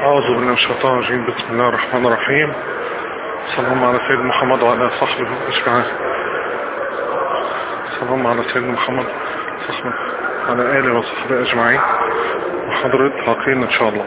أعوذ بالله من الشيطان الرجيم بسم الله الرحمن الرحيم صلى الله على سيدنا محمد وعلى صحبه أجمعين صلى الله على سيدنا محمد صحبه وعلى آله وصحبه أجمعين وحضرة حقين إن شاء الله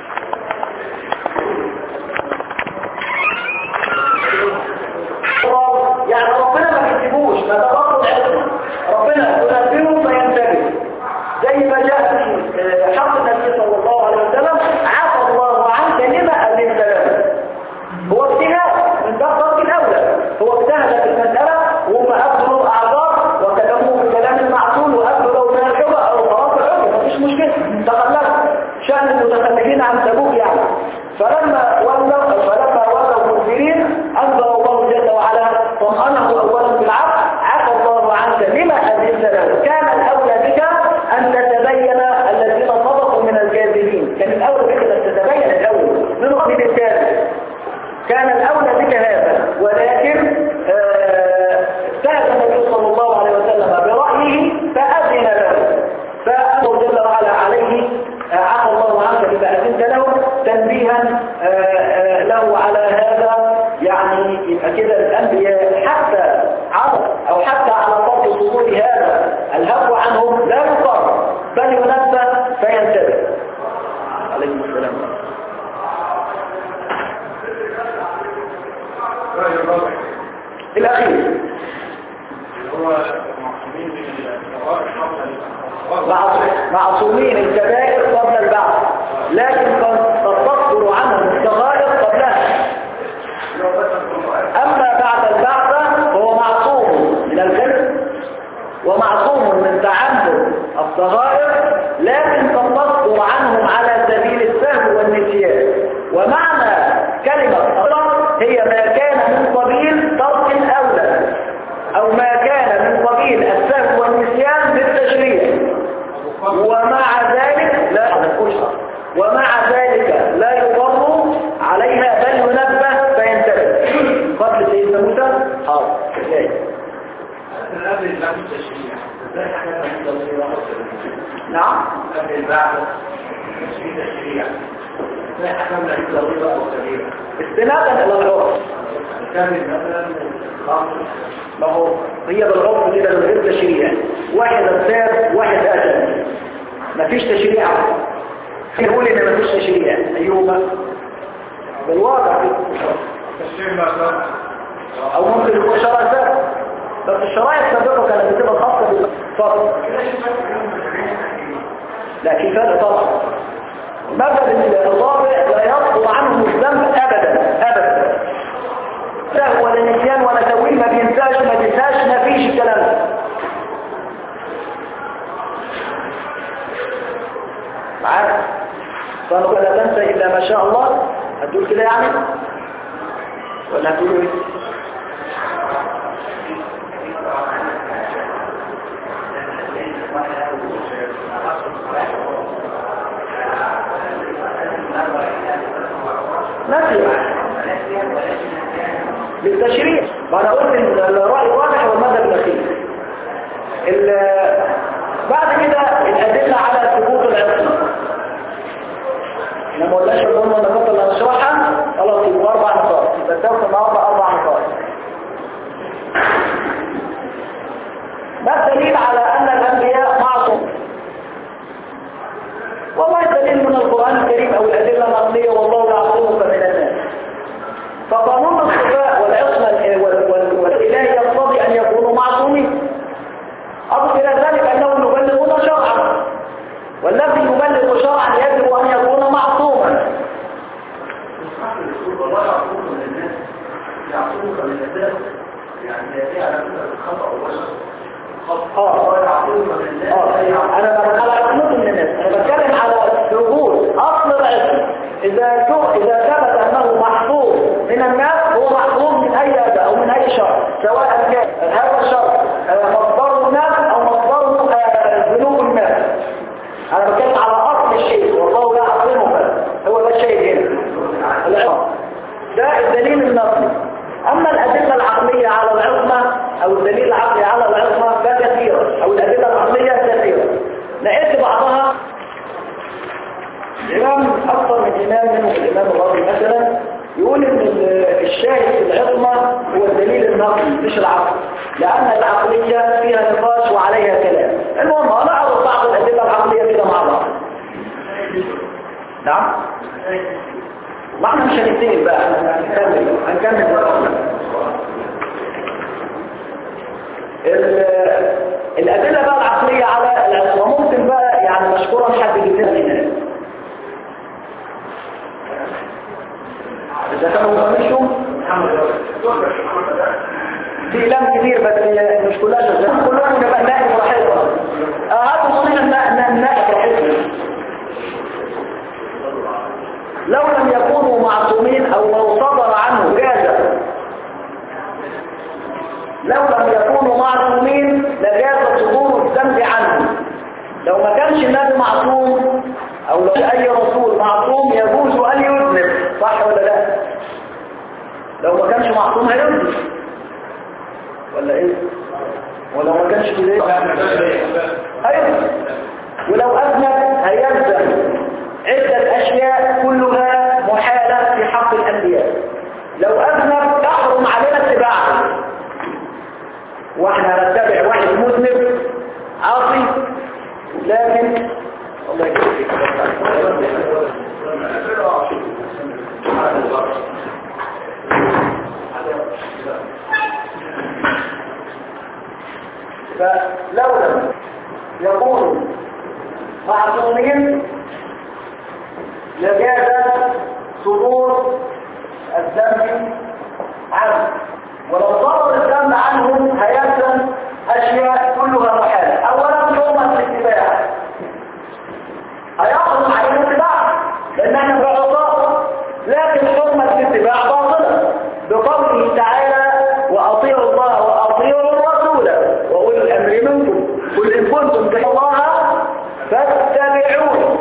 يعني ربنا ما بيسيبوش ما تبطل علمه ربنا ينبهه فينتبه زي ما جاء في آه، حق النبي صلى الله عليه وسلم عفى الله عنك لما أذنت له هو اجتهاد من ده الضرب الأولى هو اجتهد في المسألة وهم أبدلوا الأعذار وكلموا بكلام المعقول وأبدلوا من الحجة أو طرف الحجة مفيش مشكلة تخلف شأن المتخلفين عن تبوك يعني فلما ولوا فلما ولوا مدبرين أنزل الله جل وعلا طمأنه أولا بالعفو عفى الله عنك لما أذنت له كان الأولى بك أن تتبين الذين صدقوا من الكاذبين كان الأولى بك أن تتبين الأول من من الكاذب كان الأولى بك هذا ولكن آه، اجتهد النبي صلى الله عليه وسلم برأيه فأذن له فأمر جل وعلا عليه آه، عفى الله عنك بما أذنت له تنبيها آه، آه، له على هذا يعني يبقى كده الأنبياء حتى عرض أو حتى على فرض صدور هذا الهفو عنهم لا يقر بل ينبه فينتبه عليكم السلام الأخير معصوم- معصومين الكبائر قبل البعث لكن قد قد تصدر عنهم الصغائر قبلها أما بعد البعث فهو معصوم من الكذب ومعصوم من تعمد الصغائر لكن قد تصدر عنهم على سبيل السهو والنسيان ومعنى كلمة أصلا هي ما كان من قبيل ترك الأولى أو ما كان من قبيل السهو والنسيان بالتشريع ومع ذلك لا نقول ومع ذلك لا يضر عليها بل ينبه فينتبه قبل سيدنا موسى حاضر جاي. قبل البعث التشريع ازاي حكمنا التشريع نعم قبل البعث في تشريع ازاي حكمنا التشريع او التشريع استنادا الى العرف كان مثلا الخمر ما هو هي بالعرف كده من غير تشريع واحد انساب واحد اجل مفيش تشريع يقول ان مفيش تشريع ايهما بالواقع كده. التشريع مثلا او ممكن يكون شرع ذات بس الشرائع السابقه كانت بتبقى خاصه بالفرد لا في فرق طبعا مثل الضابع لا يطلع عنه الذنب ابدا ابدا لا ولا نسيان ولا تأويل ما بينساش ما بينساش ما فيش الكلام ده معاك قالوا لا تنسى الا ما شاء الله هتقول كده يعني ولا هتقول ايه نسي بالتشريع ما انا قلت ان الرأي واضح والمذهب الاخير ال- بعد كده الادله على ثبوت العصمه لما قلناش قلنا النقطه اللي هنشرحها خلاص يبقى اربع نقاط يبقى الدرس النهارده اربع نقاط ما الدليل على ان الانبياء معصوم والله الدليل من القران الكريم او الادله النقليه والله يعصمك من الناس فقانون الصفاء والعصمة وال- وال- والإله يقتضي أن يكونوا معصومين أضف إلى ذلك أنهم يبلغون شرعا والذي يبلغ شرعا يجب أن يكون معصوما والله يعصمك من الناس يعصمك من الناس يعني يأتي على فكرة الخطأ والبشر آه. الله يعصمك من الناس آه. أنا بتكلم على عصمة من الناس أنا بتكلم على وجود أصل العصمة إذا شو إذا ثبت أنه محفوظ من الناس هو محفوظ من أي أذى أو من أي شر سواء كان هذا الشر آه، مصدره الناس أو مصدره آه، ذنوب الناس أنا بتكلم على أصل الشيء والله يعصمك هو ده الشيء هنا العصمة ده الدليل النقلي أما الأدلة العقلية على العصمة أو الدليل العقلي على العصمة فكثيرة أو الأدلة العقلية كثيرة لقيت بعضها الإمام أكثر أكثر من إمام منهم الإمام الرازي مثلا يقول إن ال- الشاهد في العصمة هو الدليل النقلي مش العقل لأن العقلية فيها نقاش وعليها كلام المهم أنا أعرض بعض الأدلة العقلية كده مع بعض نعم ما احنا مش هننتهي بقى احنا هنكمل هنكمل بقى. ال- الأدلة بقى العقلية على العصمة ممكن بقى يعني مشكورا حد يجيب لنا هنا إذا كانوا مفهمشوا في كلام كتير بس مش كلها شغالة كلهم نبقى نائب براحتنا اه هاتوا صحيح نائب براحتنا لو لم يكونوا معصومين او لو صدر عنه جاز لو لم يكونوا معصومين لجاز صدور الذنب عنه لو ما كانش النبي معصوم او لو اي رسول معصوم يجوز ان يذنب صح ولا لا لو ما كانش معصوم هيذنب ولا ايه ولو ما كانش كده ايوه ولو اذنب هيلزم عدة اشياء كلها محالة في حق الانبياء لو اذنب تحرم علينا اتباعه واحنا نتبع واحد مذنب عاصي لكن الله يكفيك فلو لم يكونوا معصومين لجاز صدور الذنب عنه ولو صدر الذنب عنهم هيلزم اشياء كلها محاله اولا حرمه الاتباع هيحرم علينا اتباع لان احنا بعصاه لكن حرمه الاتباع باطله بقوله تعالى واطيعوا الله واطيعوا الرسول واولي الامر منكم قل ان كنتم تحبون الله فاتبعوني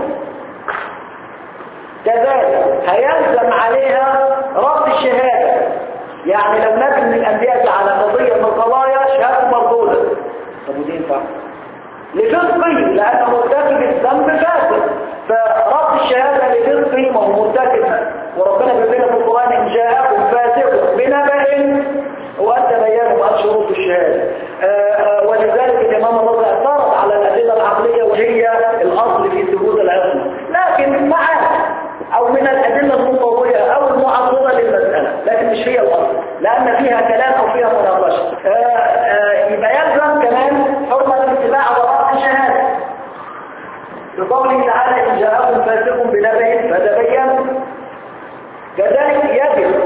كذلك هيلزم عليها رد الشهادة يعني لو نبي من الأنبياء على قضية من القضايا شهادة مردودة طب ودي ينفع لفسقه لأنه مرتكب الذنب فاسد فرد الشهادة لفسقه ما هو مرتكب وربنا بيقول لنا في القرآن إن جاءكم فاسق بنبأ وأنت بيان وأن شروط الشهادة آه، آه، ولذلك الإمام الرضي اعترض على الأدلة العقلية وهي الأصل في ثبوت العصمة لكن مع أو من الأدلة المطوية أو المعضلة للمسألة لكن مش هي الأصل لأن فيها كلام أو فيها مناقشة آه، آه، يبقى يلزم كمان حرمة الاتباع ورد الشهادة بقوله تعالى إن جاءكم فاسق بنبأ فتبين كذلك يجب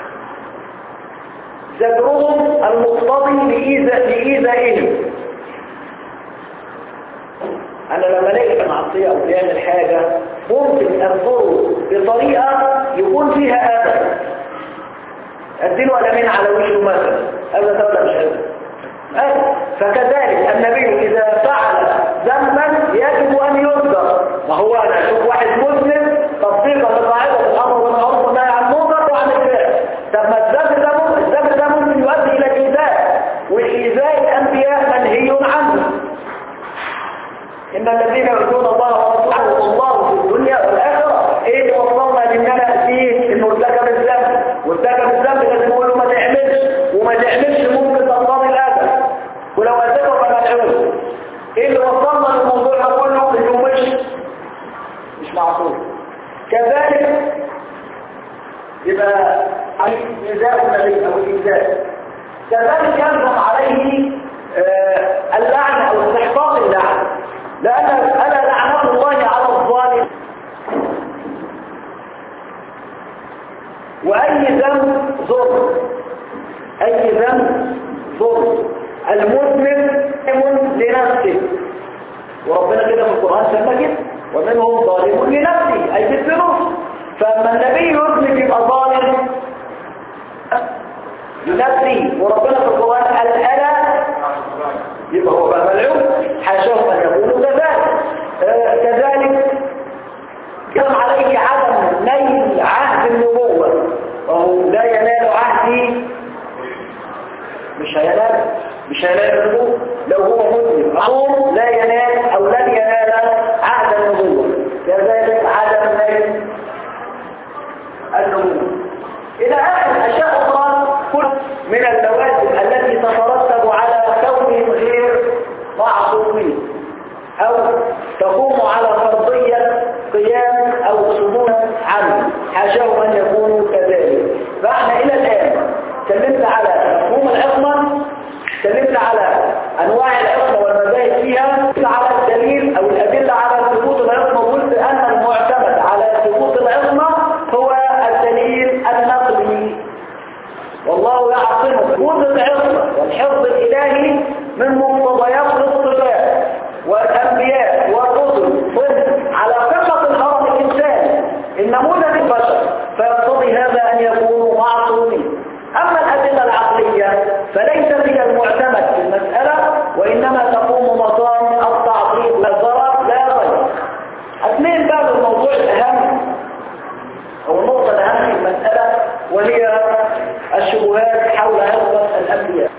زجرهم المقتضي لإيذاء لإيذائهم أنا لما الاقي معصية أو بيعمل حاجة ممكن أنظره بطريقة يكون فيها أذى أديله قلمين على وشه مثلا أذى ده ولا مش أذى أذى فكذلك النبي إذا فعل ذنبا يجب أن يصدر ما هو أنا أشوف واحد مسلم تطبيقا لقاعدة الأمر والمعروف والنهي عن المنكر وعن الفعل طب ما الذنب ده ممكن الذنب ده ممكن يؤدي إلى الإيذاء والإيذاء الأنبياء منهي عنه إن الذين يؤذون الله ورسوله الله في الدنيا والآخرة إيه اللي وصلنا لأننا فيه إنه ارتكب الذنب وارتكب الذنب لازم نقول له ما تعملش وما تعملش ممكن تنظام الأذى ولو أذكر فما تعمله إيه اللي وصلنا للموضوع ده كله إنه مش مش معصوم كذلك يبقى إيذاء النبي أو الإيذاء كذلك يلزم عليه آه، اللعن أو استحقاق اللعن لأن أنا لعنة الله على الظالم وأي ذنب ظلم أي ذنب ظلم المذنب ظالم لنفسه وربنا كده في القرآن سمى كده ومنهم ظالم لنفسه أي بالفلوس فأما النبي يذنب يبقى ظالم لنفسه وربنا في القرآن قال ألا يبقى هو بقى ملعون حاشاه أن يكون كذلك آه كذلك كم عليه عدم نيل عهد النبوة وهو لا ينال عهدي مش هينال مش هينال النبوة لو هو مسلم عمر لا ينال أو لن ينال عهد النبوة كذلك عدم نيل العموم إلى آخر أشياء أخرى كل من اللوازم التي تترتب على كونهم غير معصومين أو تقوم على فرضية قيام أو صدور عنه حاشاه أن يكونوا كذلك فإحنا إلى الآن تكلمنا على مفهوم العصمة تكلمنا على أنواع العصمة والمذاهب فيها على الدليل أو الأدلة على ثبوت العصمة وقلت أن المعتمد على ثبوت العصمة هو الدليل النقلي والله يعصمه ثبوت العصمة والحفظ الإلهي من مقتضيات الاصطفاء والأنبياء والرسل ضد على ثقة الهرم الإنسان النموذج البشر فيقتضي هذا أن يكونوا معصومين أما الأدلة العقلية فليست هي المعتمد في المسألة وإنما تقوم مقام التعطيل لا ضرر لا غير اثنين بقى الموضوع الأهم أو النقطة الأهم في المسألة وهي الشبهات حول عصمة الأنبياء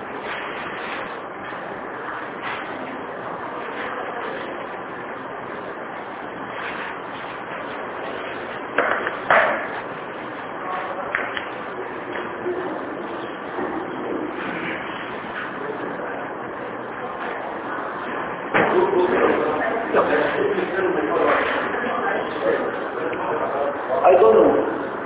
أيضا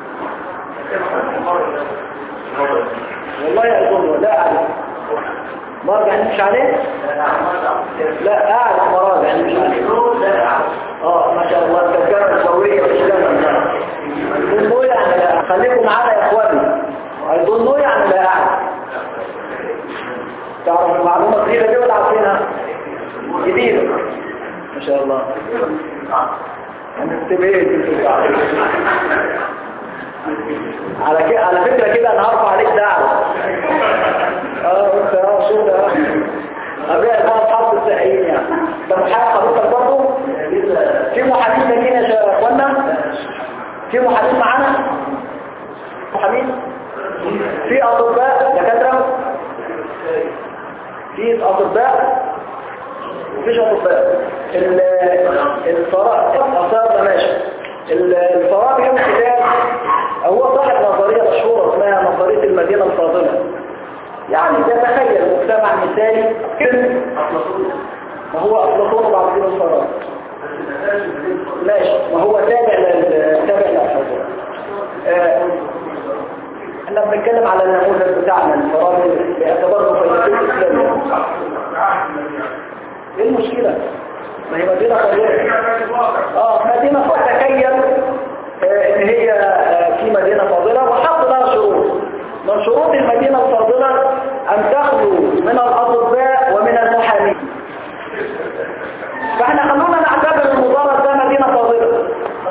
والله أيضا لا أعلم مرجع مش عليه لا أعلم مراجع مش عليه اه ما شاء الله التذكرة الفورية والإسلام أظنوا يعني لا خليكم معانا يا إخواني أظنوا يعني لا أعلم تعرف المعلومة جديدة دي ولا عارفينها جديدة ما شاء الله هنكتبين على كده على فكرة كده انا هرفع عليك دعوة اه انت اه شو ده ابيع بقى اصحاب السائلين يعني ده محامي حضرتك برضه في محامين تانيين يا اخوانا في محامين معانا محامين في اطباء دكاتره في اطباء مفيش اطباء الفراغ اصاب ماشي الفراغ يوم كتاب هو صاحب نظرية مشهورة اسمها نظرية المدينة الفاضلة يعني تتخيل مجتمع مثالي ما هو أفلاطون بعض كده الفراغ ماشي ما هو تابع لل تابع للفاضلة احنا بنتكلم على النموذج بتاعنا الفراغ باعتباره فيلسوف اسلامي ايه المشكلة ما هي مدينة فاضلة اه مدينة تتخيل آه ان هي آه في مدينة فاضلة وحط لها شروط من شروط المدينة الفاضلة ان تخلو من الاطباء ومن المحامين فاحنا خلونا نعتبر المدارة ده مدينة فاضلة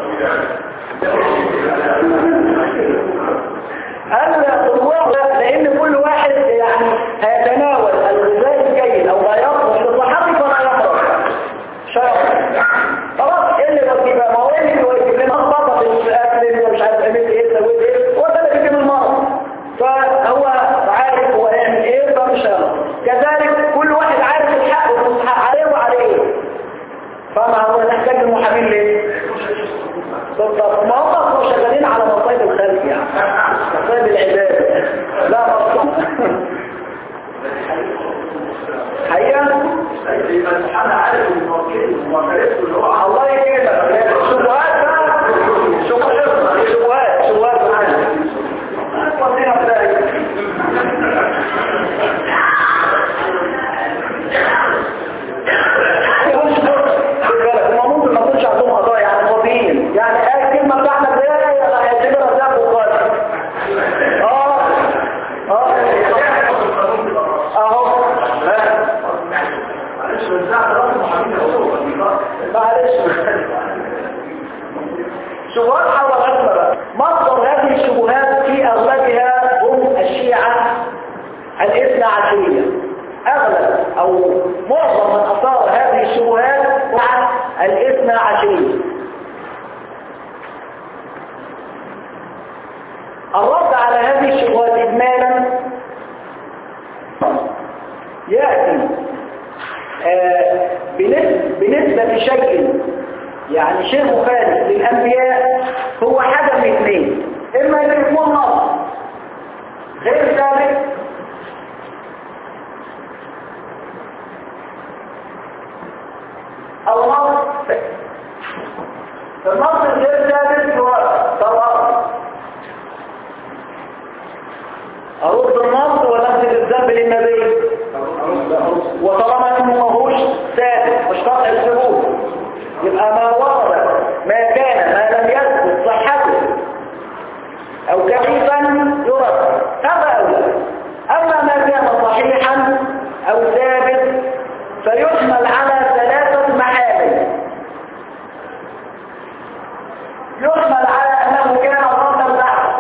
الطلاب لان كل واحد يعني هيتناول الغذاء الجيد او لا يطلب لصحته فلا يقرأ شرط خلاص ايه اللي بس يبقى ما هو ايه اللي بيجيب لنا خطط الاكل ومش عارف عملت ايه سويت ايه هو ده اللي بيجيب المرض فهو عارف هو هيعمل ايه فمش هيعمل كذلك كل واحد عارف الحق والمستحق عليه وعليه ايه فما هو نحتاج المحامين ليه بالضبط ما هم اصلا شغالين على مصايب الخلق يعني مصايب العباد لا مصايب حقيقة انا عارف الموكل ومعرفته اللي هو الله يكرمك شبهات بقى شبهات شبهات شبهات معانا ودينا في ذلك هم ممكن ما يكونش عندهم قضايا يعني فاضيين يعني ايه الكلمه بتاعنا ده هيعتبرها ذنب وقاتل اه اه اهو ها معلش بس ده خلاص محامين هو معلش شبهات حول العصمة بقى مصدر هذه الشبهات في أغلبها هم الشيعة الاثنى عشرية أغلب أو معظم من أثار هذه الشبهات مع الاثنى عشرية الرد على هذه الشبهات إجمالا يأتي آه بنسبة, بنسبة شيء يعني شيء مخالف للأنبياء هو حاجة من اثنين غير ثابت او نص النص الغير ثابت هو طبعا ارد النص ونفذ الذنب للنبي وطالما انه ماهوش ثابت مش قطع الثبوت يبقى ما ورد ما كان ما لم يثبت صحته او كيفا يرد هذا اولى اما ما كان صحيحا او ثابت فيحمل على ثلاثه محامل يحمل على انه كان رد البحث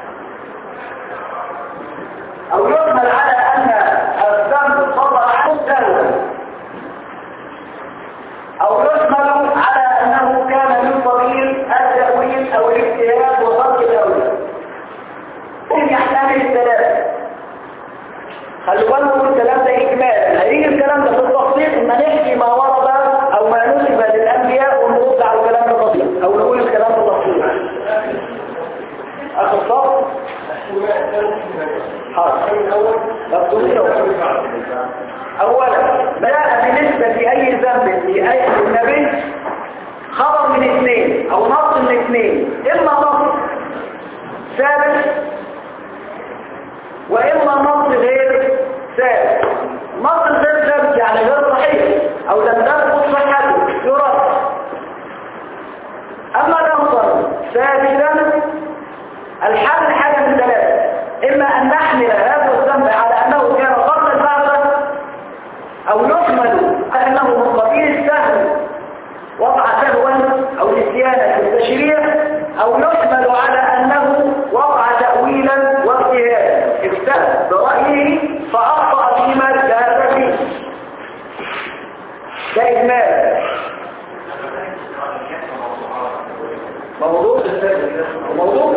او يحمل على ان الذنب صدر عنه سهوا او يحمل على انه كان من قبيل التاويل او الاجتهاد وترك الاولى ممكن يحتمل الثلاثه خلوا بالكم الكلام ده اجمال هيجي الكلام ده في التفصيل اما نحكي ما ورد او ما نسب للانبياء ونرد على الكلام بالتفصيل او نقول الكلام بالتفصيل اخر صف حاضر مكتوبين اولا بدأ بالنسبة لأي ذنب لأي النبي خبر من اثنين او نص من اثنين اما نص ثابت واما نص غير ثابت نص غير ثابت يعني غير صحيح او لم تثبت صحته يرد اما نصا ثابتا الحل حاجه من ثلاثه اما ان نحمل هذا الذنب على انه كان قبل البعثه او يحمل على انه من قبيل السهو وقع سهوا او نسيانا في التشريع او يحمل على انه وقع تاويلا واجتهادا اجتهد برايه فاخطا فيما اجتهد فيه ده اجمال موضوع موضوع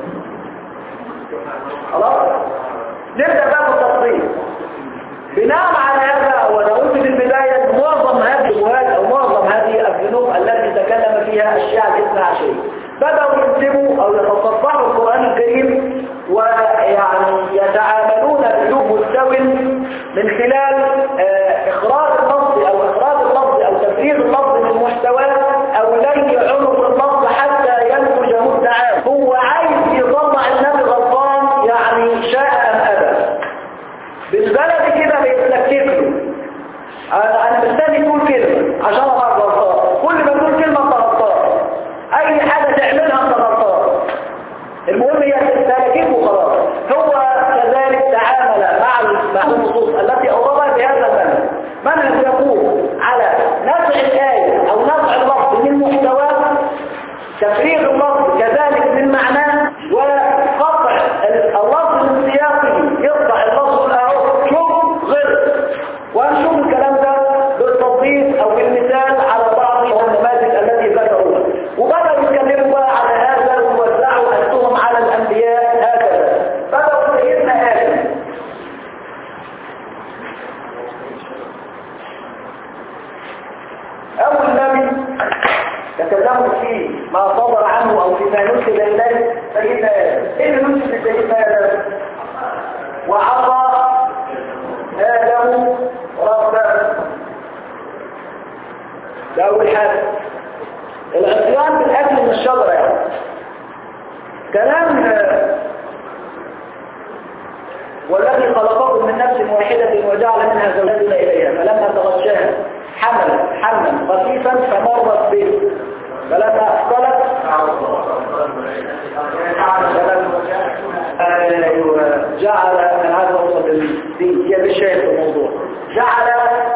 خلاص نبدا بقى بالتفصيل بناء على هذا وانا قلت في البدايه معظم هذه الشبهات او معظم هذه الذنوب التي تكلم فيها الشيعه الاثنى عشري بداوا ينسبوا او يتصفحوا القران الكريم ويعني يتعاملون باسلوب مستوى من خلال آه، اخراج اللفظ او اخراج اللفظ او تفريغ اللفظ من محتواه او لي عنق اللفظ حتى ينتج مدعاه هو عايز يطلع النبي غلطان يعني شاء ام ابى بالبلد كده بيتلكك له انا انا مستني تقول كلمه عشان ابقى غلطان كل ما تقول كلمه انت غلطان اي حاجه تعملها انت غلطان المهم هي تلكك وخلاص هو كذلك تعامل مع مع النصوص التي اوردها بهذا المنهج منهج يقوم على نزع الايه او نزع اللفظ من محتواه تفريغ اللفظ كذلك من معناه وقطع اللفظ من سياقه يقطع اللفظ الاهو شوف غير وهنشوف الكلام ده بالتطبيق او بالمثال على بعض النماذج التي ذكروها وبداوا يتكلموا بقى على هذا ووزعوا التهم على الانبياء هكذا بداوا سيدنا ادم اول نبي تكلموا فيه ما صدر عنه او فيما نسب اليه سيدنا ادم ايه اللي نسب لسيدنا ادم وعصى ادم ربه ده اول حاجه العصيان بالاكل من الشجره يعني كلام آه، والذي خلقكم من نفس واحدة وجعل منها زوجين إليها فلما تغشاها حملت حملا خفيفا فمرت به فلما أثقلت أيوة جعل من هذا وصل دي هي بالشيء في الموضوع جعل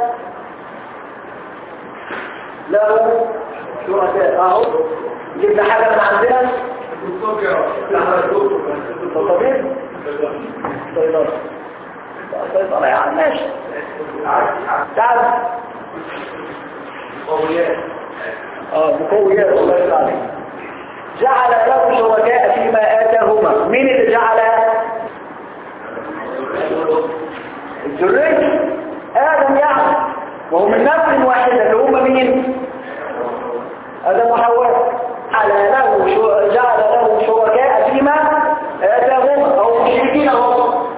له شركاء اهو جبنا حاجة من عندنا الطبيب صيدلة صيدلة يعني ماشي تعال اه مقويات الله يرضى عليك جعل له شركاء فيما آتاهما مين اللي جعل الذرية آدم يعني وهو من نفس واحدة اللي هم مين آدم وحواء جعل له شو... جعل له شركاء فيما آتاهما أو مشركين هم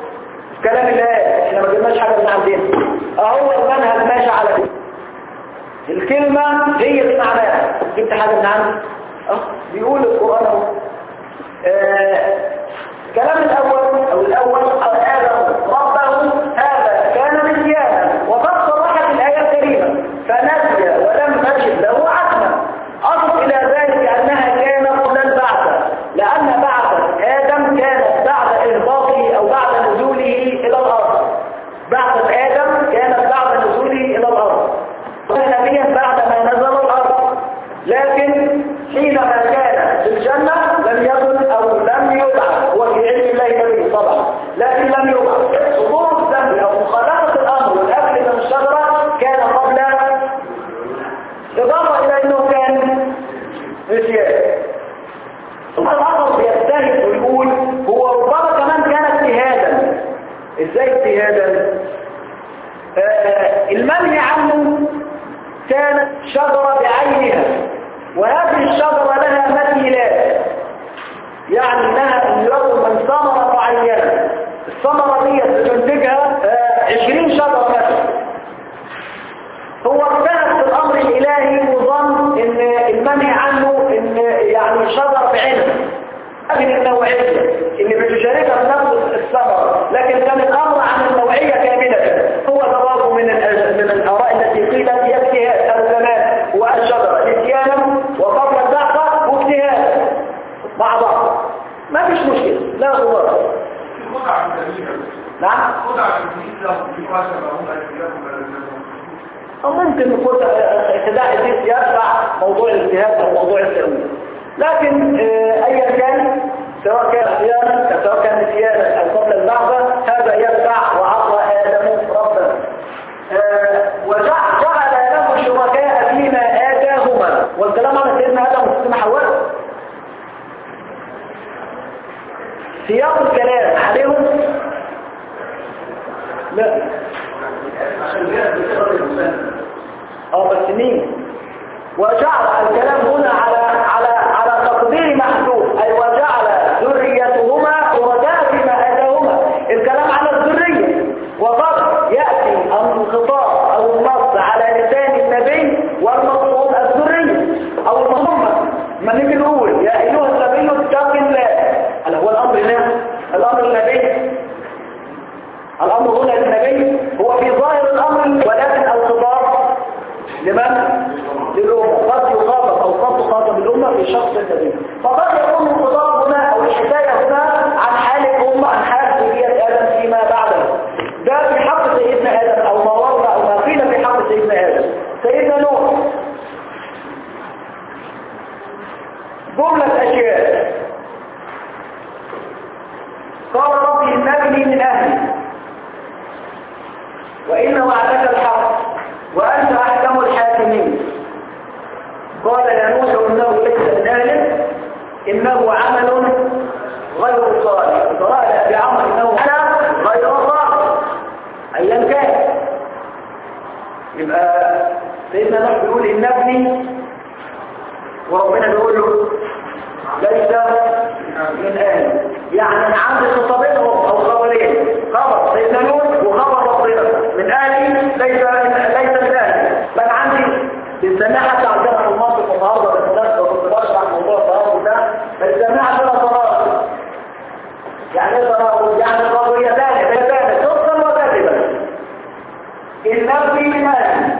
حاجة من عندي اه بيقول القرآن اهو آه، الكلام الأول أو الأول قال آدم ربه هذا كان نسيانا وقد صرحت الآية الكريمة فنسي ولم تجد له عزما أصل إلى ذلك أنها كانت قبل البعث لأن بعث آدم كانت بعد إهباطه أو بعد نزوله إلى الأرض بعث آدم كانت بعد نزوله إلى الأرض كان نبيا بعد ما نزل الأرض لكن حينما كان في الجنة لم يكن أو لم يبعث هو في علم الله نبي طبعا لكن لم يبعث صدور الذنب أو مخالفة الأمر والأكل من الشجرة كان قبل إضافة إلى أنه كان نسيان ثم الآخر بيجتهد ويقول هو ربما كمان كان اجتهادا ازاي اجتهادا آه المنهي عنه كانت شجرة بعينها وهذه الشجرة لها مثيلات يعني انها ان يكون من ثمرة معينة الثمرة دي بتنتجها آه 20 شجرة مثلا هو اجتهد في الامر الالهي وظن ان المنهي عنه ان يعني شجر بعينها هذه النوعية اللي بتشاركها في نفس الثمرة لكن كان الامر عن النوعية كاملة هو جواب من الأج- من الاراء التي قيلت هي اجتهاد الزمان والشجرة اتيانا وقبل البعثة واجتهاد مع بعض ما فيش مشكلة لا غبار خدع جميلة نعم خدع جميلة في عشرة هم أجلهم من أو ممكن نقول اعتداء الجنس يرفع موضوع الاجتهاد أو موضوع التأويل لكن آه، أيا كان سواء كان احيانا سواء كان نسيانا أو قبل البعثة هذا يرفع وعطى آدم ربا آه، وجعل جعل له شركاء فيما آتاهما والكلام على سيدنا آدم وسيدنا حواء سياق الكلام عليهم لا عشان كده بيقرأ الإنسان اه بس مين وجعل الكلام هنا على على على تقدير محدود اي وجعل ذريتهما شركاء فيما اتاهما الكلام على الذريه وقد ياتي الخطاب او النص على لسان النبي والمقصود الذريه او المهمه ما نيجي نقول يا ايها النبي اتق الله هل هو الامر هنا الامر النبي الامر هنا للنبي هو في ظاهر الامر ولكن الخطاب لمن؟ للأمة قد يخاطب أو قد تخاطب الأمة في شخص النبي فقد يكون الخطاب هنا أو الحكاية هنا عن حال الأمة عن حال ذرية آدم فيما بعده ده في حق سيدنا آدم أو ما ورد أو ما قيل في حق سيدنا آدم سيدنا نوح جملة أشياء قال ربي إنني من أهلي وإن وعدك الحق وأنت أحكم الحاكمين قال يا نوح إنه ليس من أهلك إنه عمل غير صالح قراءة بعمر إنه عمل غير صالح أيا كان يبقى سيدنا نوح بيقول إن ابني وربنا بيقول له ليس من أهلي يعني أنا عندي خطابين أو خبرين خبر سيدنا نوح وخبر ربنا من أهلي ليس ليس من أهلي بل عندي بنسميها حتى عندنا في المنطق النهارده بالنسبة كنت بشرح موضوع التناقض ده بنسميها عندنا تناقض يعني ايه تناقض؟ يعني قضيتان بيتان صدقا وكذبا إن ابني من أهلي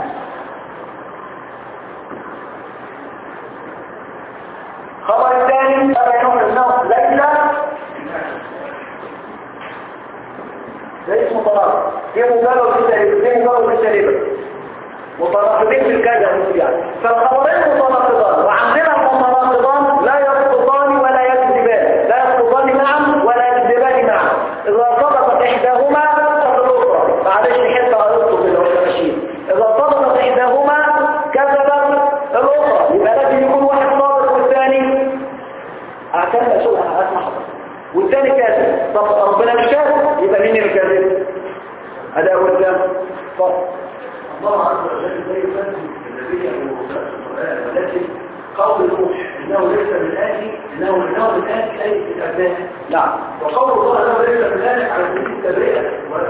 خبر الثاني قال يوم النوم ليس ده اسمه طلاق في مجرد بالسليبة في مجرد بالسليبة متناقضين في الكذا يعني فالخبرين متناقضان وعندنا المتناقضان لا يسقطان ولا يكذبان لا يسقطان معا ولا يكذبان معا اذا صدقت احداهما فالاخرى معلش حته ارسطو كده ولا ماشيين اذا صدقت احداهما كذبت الاخرى يبقى لازم يكون واحد صادق والثاني اعتمد اشوفها اسمع حضرتك والثاني كاذب طب ربنا مش كاذب يبقى مين اللي كاذب هذا اول كلام طب الله عز وجل لا يفهم النبي أو القرآن ولكن قول نوح انه ليس من اهل انه انه من اهل اي الابناء نعم وقول الله انه ليس من اهل على سبيل التبرئه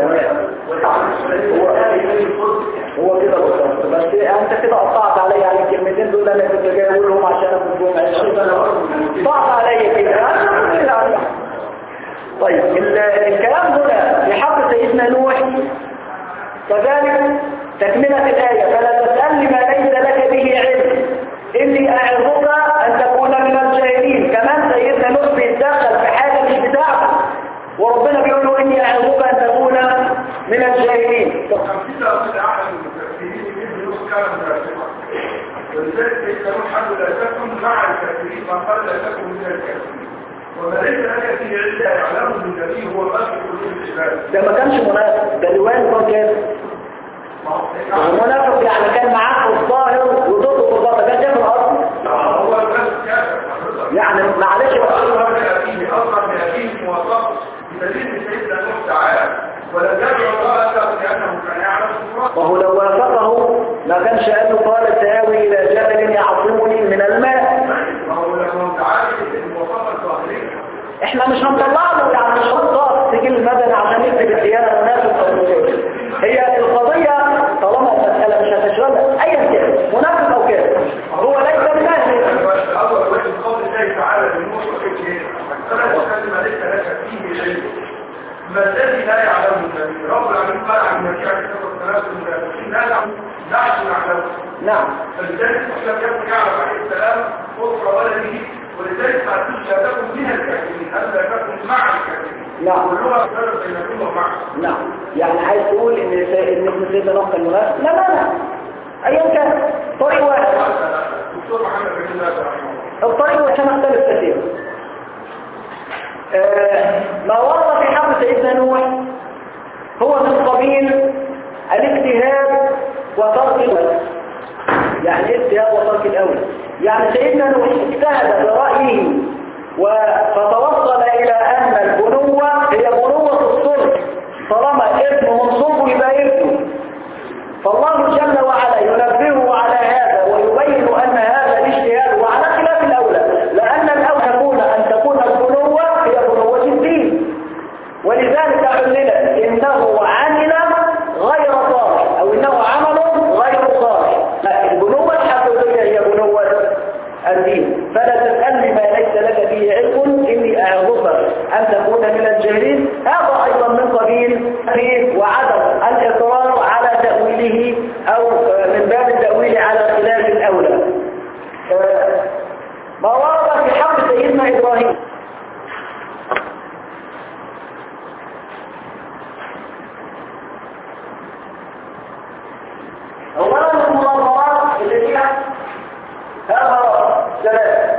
هو اهل اي القدس هو كده بالظبط بس انت كده قطعت عليا على الكلمتين دول انا كنت جاي اقولهم عشان اخد بهم عيش قطعت عليا كده طيب ال- الكلام هنا في حق سيدنا نوح كذلك تكملة الآية فلا تسألني ما ليس لك به علم إني أعظك أن تكون من الجاهلين كمان سيدنا نوح بيتدخل في حاجة مش بتاعته وربنا بيقول له إني أعظك أن تكون من الجاهلين خمسين أصل أحد المفسرين ابن يوسف كان مرافقا ولذلك سيدنا نوح قال لا تكن مع الكافرين ما قال لا تكن من الكافرين وما ليس لك فيه إلا يعلمه النبي هو الأصل كل العباد ده ما كانش منافق ده لوان كان كده المنافق يعني كان معاه في الظاهر وضده في الظاهر ده جاب الأصل هو بس كافر حضرتك يعني معلش بس أصغر من أبيه أصغر من أبيه موظف بدليل من سيدنا نوح تعالى ولم يدعو الله له لأنه كان يعلم الصراط وهو لو وافقه ما كانش قال له قال سآوي إلى جبل يعصمني من الماء وهو لما تعالى الموظفة الظاهرية احنا مش هنطلع له يعني مش هنطلع سجل مدني عشان يكتب الديانة منافق او مشرك هي القضية طالما المسألة مش هتشغلها ايا كان منافق او كان هو ليس من اهل أول وجه قول الله تعالى للنوح وحكيه فلا تكلم ليس لك فيه علم ما الذي لا يعلمه النبي رب العالمين قال عن النبي عليه الصلاة والسلام في المنافقين لا نعلم نحن نعلمه نعم فلذلك لم يكن يعلم عليه السلام أسرة ولده ولذلك ما قلتش لا تكن من الكافرين ألا تكن مع الكافرين نعم. واللغة فرق بين كل ومع نعم يعني عايز تقول ان سي- ان ابن سيدنا نوح كان منافق لا لا لا ايا كان طريق واحد دكتور محمد بن الله رحمه الله الطريق عشان اختلف كثيرا آه، ما ورد في حق سيدنا نوح هو من قبيل الاجتهاد وترك الأولى يعني ايه اجتهاد وترك الأولى يعني سيدنا نوح اجتهد برأيه و- فتوصل إلى أن البنوة هي بنوة الصلح طالما ابن منصوب يبقى ابنه فالله جل وعلا ينبهه على هذا ويبين أن هذا الاجتهاد وعلى خلاف الأولى لأن الأولى تكون أن تكون البنوة هي بنوة الدين ولذلك علل إنه عمل غير صالح أو إنه عمل غير صالح لا، البنوة الحقيقية هي بنوة الدين فلا تسألني ما ليس لك به علم إني أعظك أن تكون من الجاهلين هذا أيضا من قبيل التأويل وعدم الإصرار على تأويله أو آه، من باب التأويل على خلاف الأولى آه، ما ورد في حق سيدنا إبراهيم أولا المنظمات اللي فيها هذا ثلاثة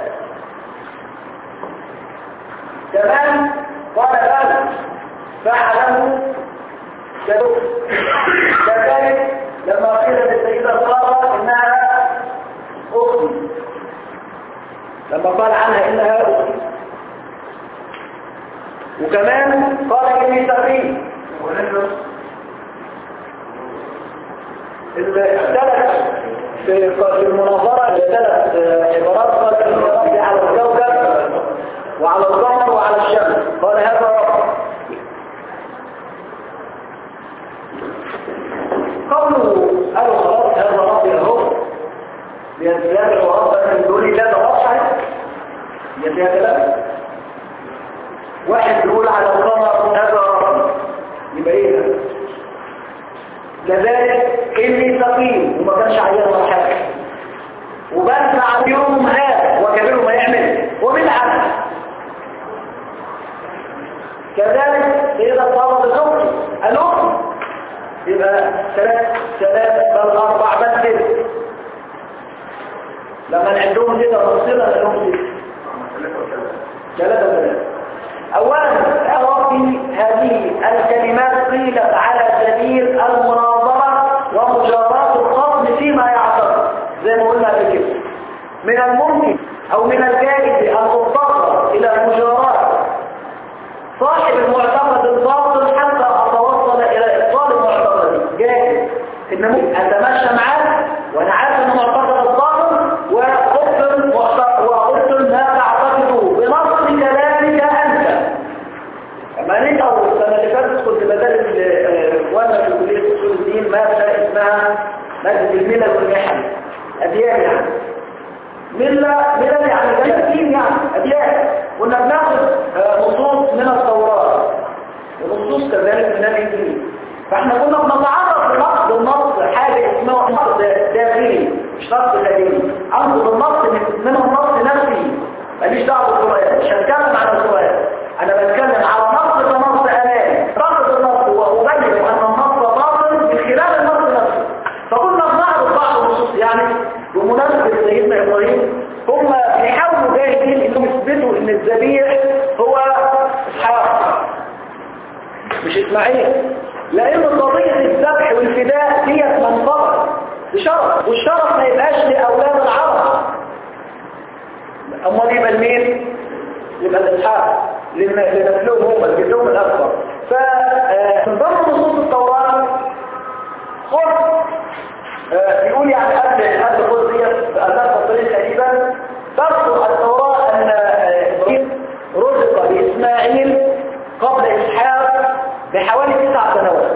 كمان قال بل فعله كذب كذلك لما قيل للسيدة سارة إنها أختي لما قال عنها إنها أختي وكمان قال إني سقيم الثلاث في في المناظرة ثلاث عبارات قال إن ربي على الكوكب وعلى القمر وعلى الشمس قال هذا رب قوله قالوا خلاص هذا ربي اهو بيتلاقي وربنا من دون الله ده رب صحيح هي فيها كلام واحد بيقول على القمر هذا رب يبقى ايه ده كذلك اني سقيم وما كانش عيان ولا حاجه وبنسى على يوم هذا وكبيره ما يعمل وبالعكس كذلك إذا طلب الزوج الأخت يبقى ثلاث ثلاث بل أربع بل ست لما عندهم كده مصيرة لهم ست ثلاثة ثلاثة أولا يا ربي هذه الكلمات قيلت على سبيل المناظرة ومجاراة الخصم فيما يعتقد زي ما قلنا قبل كده من الممكن أو من الجائز أن تضطر إلى المجاراة صاحب المعتقد الباطل حتى أتوصل إلى إبطال المعتقد جائز إن ممكن أتمشى معاه وأنا عارف إن معتقد الباطل وأبطل كنا بناخد آه، نصوص من التوراة ونصوص كذلك من الإنجيل فاحنا كنا بنتعرض لنقد النص حاجة اسمها نقد داخلي مش نقد خارجي انقد النص من من النص نفسه ماليش دعوه بالقرآن مش هتكلم عن القرآن انا بتكلم على نص كنص امامي نقد النص وابين ان النص باطل من خلال النص نفسه فكنا بنعرض بعض النصوص يعني بمناسبة سيدنا ابراهيم هم بيحاولوا جاهدين انهم يثبتوا ان الذبيح هو اسحاق مش اسماعيل لان قضية الذبح والفداء ديت منفضة بشرف والشرف ما يبقاش لاولاد العرب امال يبقى لمين يبقى الاسحاق لنسلهم هم لجدهم الاكبر فمن ضمن نصوص التوراة خذ آه، بيقول يعني قبل قبل خذ ديت بأساس الطريق تقريبا تذكر التوراة ان آه، ابراهيم رزق باسماعيل قبل اسحاق بحوالي تسع سنوات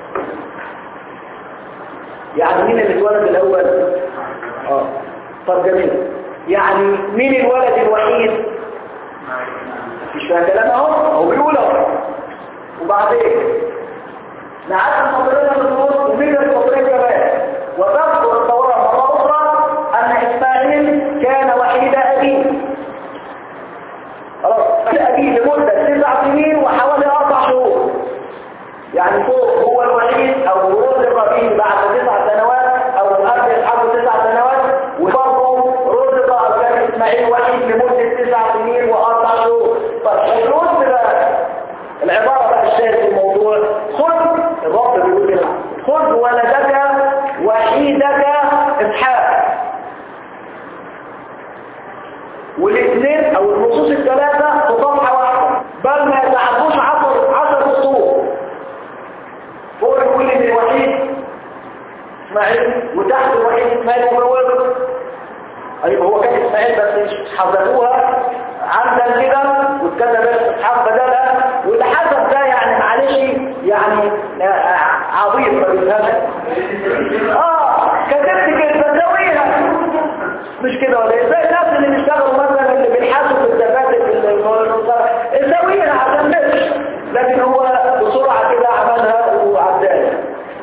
يعني مين اللي اتولد الاول اه طب جميل يعني مين الولد الوحيد مش فاهم كلام اهو هو بيقول اهو وبعدين نعاد الفضلين بالنصوص ومين الفضلين كمان وتذكر التوراة مرة أخرى أن إسماعيل كان وحيد أبيه خلاص أبيه لمدة تسع سنين وحوالي أربع شهور يعني فوق هو الوحيد أو رزق به بعد تسع سنوات أو قبل يسحبه تسع سنوات وبرضه رزق أو كان إسماعيل وحيد لمدة تسع سنين وأربع شهور طيب الرزق بقى العبارة بقى الشاهد في الموضوع خذ الرب بيقول كده خذ ولدك وحيدك اسحاق والاثنين او النصوص الثلاثة في صفحة واحدة بل ما يتعدوش عشر عشر سطور فوق يقول ان الوحيد اسماعيل وتحت الوحيد اسماعيل وولد ايوه هو كان اسماعيل بس حذفوها عمدا كده واتكتب اسحاق بدلها واللي حذف ده يعني معلش يعني آه، عظيم ما بيفهمش اه كتبت كلمه سويها مش كده ولا ايه زي الناس اللي بيشتغلوا مثلا اللي بيلحسوا في الدفاتر في المصطلح سويها عشان مش لكن هو بسرعه كده عملها وعداها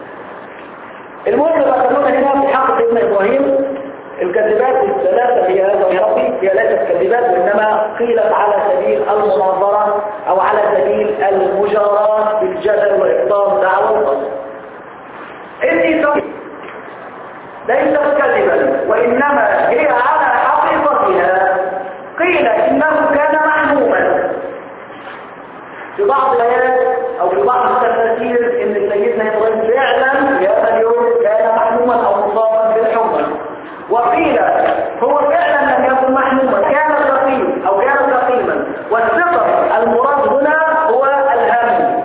المهم بقى خلونا هنا في حق سيدنا ابراهيم الكذبات الثلاثة هي هذا يا ربي هي ليست كذبات وإنما قيلت على سبيل المناظرة أو على سبيل المجاراة بالجدل وإبطال دعوة القصد إني سوف ليست كذبا وإنما هي على حقيقتها قيل إنه كان محموما في بعض الآيات أو في بعض التفاسير إن سيدنا إبراهيم فعلا في هذا اليوم كان محموما أو مصابا بالحمى وقيل هو فعلا لم يكن محموما كان ثقيل أو كان ثقيلا والثقل المراد هنا هو الهم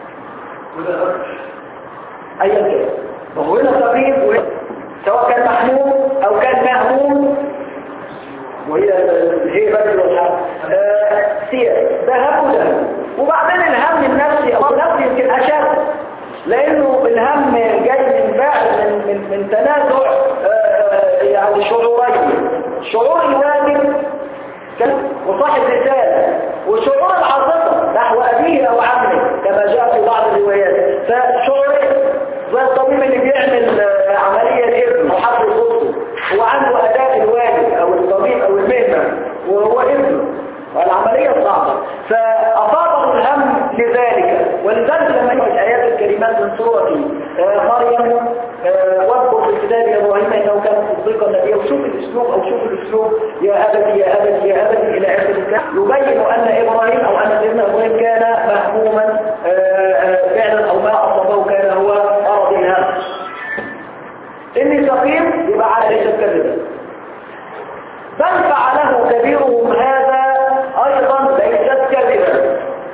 أيا كان وهو هنا ثقيل وهنا سواء كان محموم أو كان مهموم وهي هي بدل والحق سير ذهب وذهب وبعدين الهم النفسي أو النفسي يمكن أشد لأنه الهم جاي من بعد من, من, من تنازع آه، يعني شعورين شعور الواجب كان- وصاحب رسالة وشعور العاطفة نحو أبيه أو عمه كما جاء في بعض الروايات فشعورين زي الطبيب اللي بيعمل آه، عملية لابنه أو حفل صوته هو عنده أداء الواجب أو الطبيب أو المهنة وهو ابنه والعملية صعبة فأصابه الهم لذلك ولذلك لما يجب الآيات الكريمات من سورة آه، مريم آه، واذكر في كتاب إبراهيم إنه كان صديقا نبيا وشوف الأسلوب أو شوف الأسلوب يا أبتي يا أبتي يا أبتي إلى آخر الكلام يبين أن إبراهيم أو أن سيدنا إبراهيم كان مهموما آه، آه، فعلا أو ما أصابه كان هو أرض الهم إني سقيم يبقى على ليس كذبا بل فعله كبيرهم هذا أيضا ليست كذبا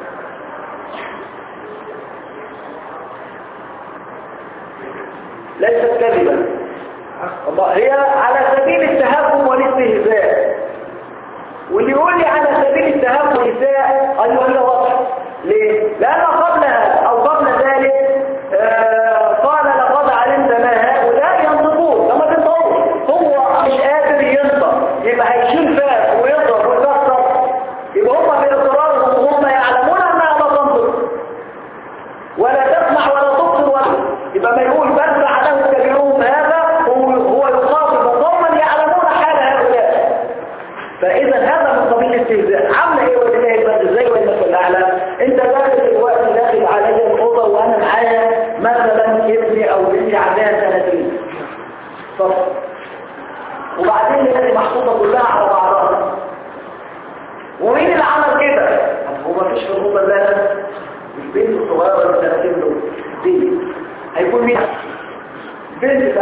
ليست كذبا الله هي على سبيل التهكم والاستهزاء واللي يقول لي على سبيل التهكم والاستهزاء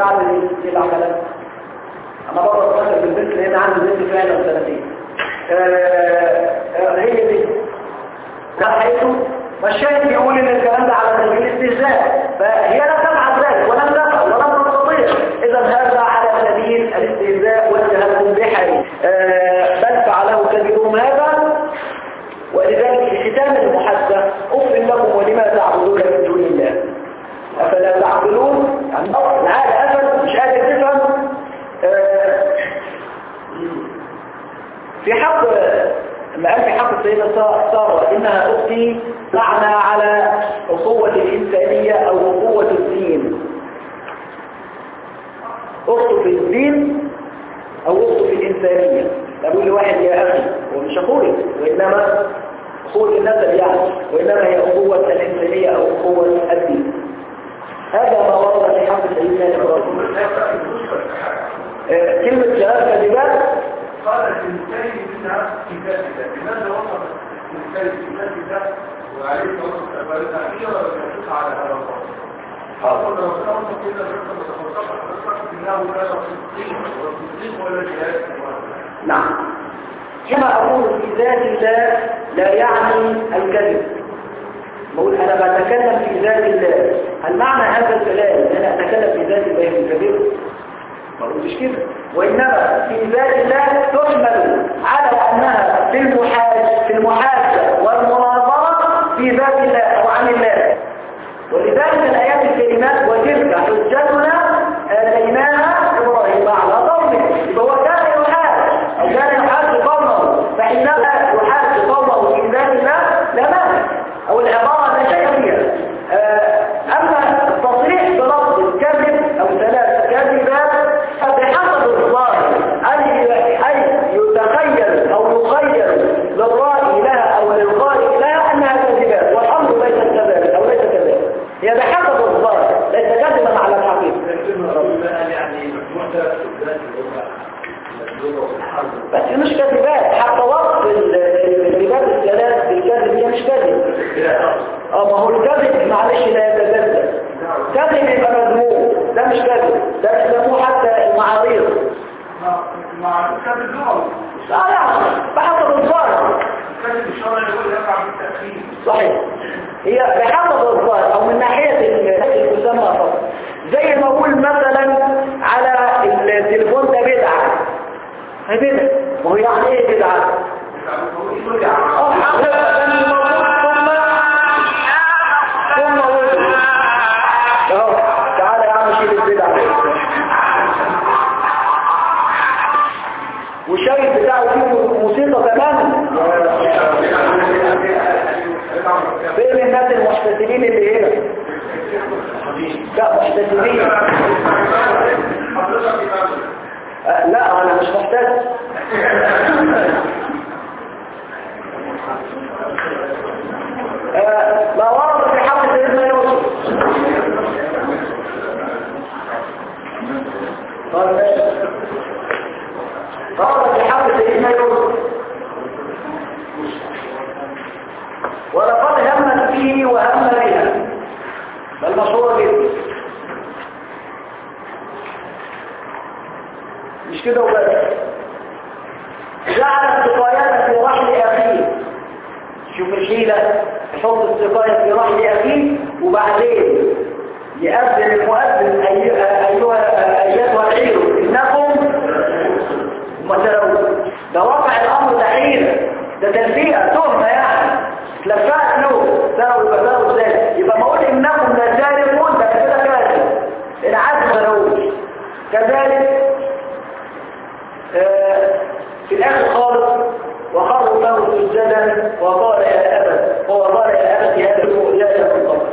بعد دي العملات انا بضرب مثلا بالبنت لان عندي بنت فعلا سنتين آه، آه، هي دي ده حيث والشاهد يقول ان الكلام ده على سبيل الاستهزاء فهي لا تفعل ذلك ولم تفعل ولم تستطيع اذا هذا على سبيل الاستهزاء والتهكم بحري آه، بل فعله كبيرهم هذا ولذلك في ختام المحادثه اغفر لكم ولما تعبدون من دون الله افلا تعقلون يعني العاده افل مش قادر تفهم آه، في حق لما قال في حق السيدة سارة إنها أختي معنى على أخوة الإنسانية أو أخوة الدين أخت في الدين أو أخت في الإنسانية أقول لواحد يا أخي هو مش أخوي وإنما أخوة النسب يعني وإنما هي أخوة الإنسانية أو أخوة الدين هذا ما ورد في حق سيدنا إبراهيم آه، كلمة جلال كذبات قال الإنسان منها كتابة لماذا وصف الإنسان كتابة وعليه توصف أبوالنا أخيرا ويحدث على هذا الوصف أقول لو كان كده بيحصل بتخصص حضرتك إنه كان صديق والصديق هو الذي لا يكتب نعم كما أقول في ذات الله لا يعني الكذب بقول أنا بتكلم في ذات الله هل معنى هذا الكلام أن أنا أتكلم في ذات الله الكذب؟ ما قلتش كده وإنما في ذات الله تحمل على أنها في المحاج في المحاجة والمناظرة في ذات الله أو عن الله ولذلك الآيات الكلمات وتلك حجتنا آتيناها إبراهيم على قومه يبقى هو كان يحاج أو كان يحاج قومه فحينما يحاج قومه في ذات الله لا مانع أو العبارة لا شيء فيها آه، أما التصريح بلفظ الكذب أو ثلاث كذبات فبحسب الظاهر أي أي يتخيل أو يخيل للرائي لها أو للقارئ لها أنها كذبات والأمر ليس كذلك أو ليس كذلك هي بحسب الظاهر ليس كذبا على الحقيقة يعني مجموعة ذات اللغة اللغة والحرب بس مش كذبات حتى وصف ال- الكذبات الثلاث بالكذب هي مش كذب اه ما هو الكذب معلش لا يتجزأ كذب يبقى مذموم ده مش كذب ده يسموه حتى المعاريض مع الكتاب اللغوي لا يعني بحسب الظاهر الكتاب الشرعي هو اللي يقع بالتأخير صحيح هي بحسب الظاهر او من ناحية ال- المسمى فقط زي ما اقول مثلا على التليفون ده بدعة هي بدعة ما هو يعني ايه بدعة؟ اه حقيقة لأن الموجود ثم ثم وجد اهو تعالى يا عم شيل البدعة والشايف بتاعه فيه موسيقى تماما فين الناس المحتسبين اللي هنا لا محتسبين أه لا انا مش محتسب أه ما ورد في حق سيدنا يوسف قال ماشي. ورد في حق سيدنا يوسف ولقد همت به وهم بها بل مشهورة جدا مش كده وبس جعل السقايات في رحل أخيه شوف الحيلة يحط السقاية في رحل أخيه وبعدين يأذن المؤذن أيها أيها أيتها العير إنكم مثلون ده واقع الأمر ده حيلة ده تلفيقة تهمة يعني لفات له سروا يبقى سروا ازاي يبقى ما اقول انكم لا سارقون ده كده كاذب العدل ملوش كذلك آه في الاخر خالص وخروا له سجدا وقال يا ابد هو قال يا ابد هذا لا يكون قبل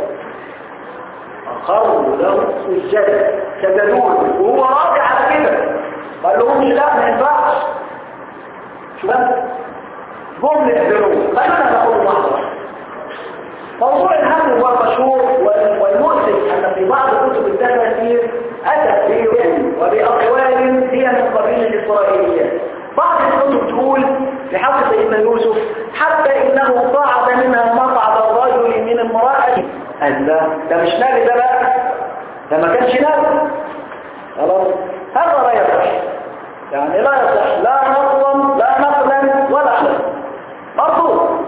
خروا له سجدا سجدوا له وهو راضي على كده قال لهم لا ما ينفعش شو بس هم يقدرون خلينا نقول لحظة موضوع الهم هو مشهور وال- والمؤسف أن في بعض كتب التفاسير أتت بيوم وبأقوال هي من قبيل الإسرائيليات بعض الكتب تقول لحق سيدنا يوسف حتى إنه صعد منها مقعد الرجل من امرأة قال لا ده مش نبي ده بقى ده ما كانش نبي خلاص هذا لا يصح يعني لا يصح لا نصا لا نقلا ولا حلا مرفوض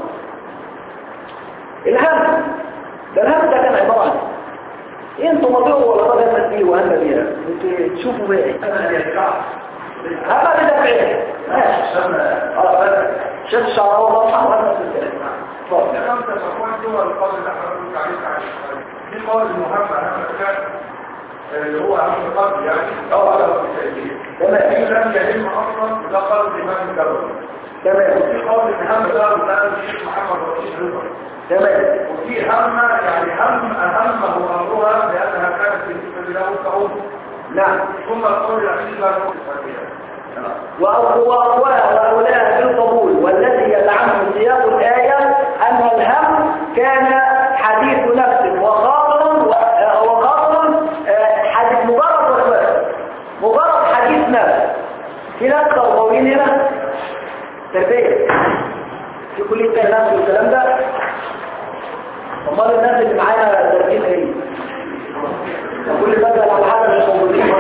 الهم ده الهم ده كان عبارة عن إيه؟ انتوا مضيعوا ولا طب هم فيه وهم بيها انتوا تشوفوا بقى ايه هذا بدفعه ماشي اه شد شعره وضحى وانا في الكلام اتفضل خمسة أقوال دول القول اللي حضرتك عليه عليه في قول مهمة أهم كان اللي هو أهم قبل يعني أو على التأثير تمام في لم يهم أصلا ده قول الإمام الدولي تمام وفي قول محمد ده بتاع الشيخ محمد رشيد رضا تمام وفي هم يعني هم أهمه أمرها لأنها كانت بالنسبة له تعود نعم ثم القول الأخير لا نقص فيها وأقواه وأولاه بالقبول والذي يدعمه سياق الآية أن الهم كان حديث نفس وخاطر و- وخاطر آه، حديث مجرد وخبر مجرد حديث نفس في ناس تربويين هنا تربية في كلية النفس والكلام ده امال الناس اللي معانا تربية ايه؟ كل بدل على حاجة مش موجودين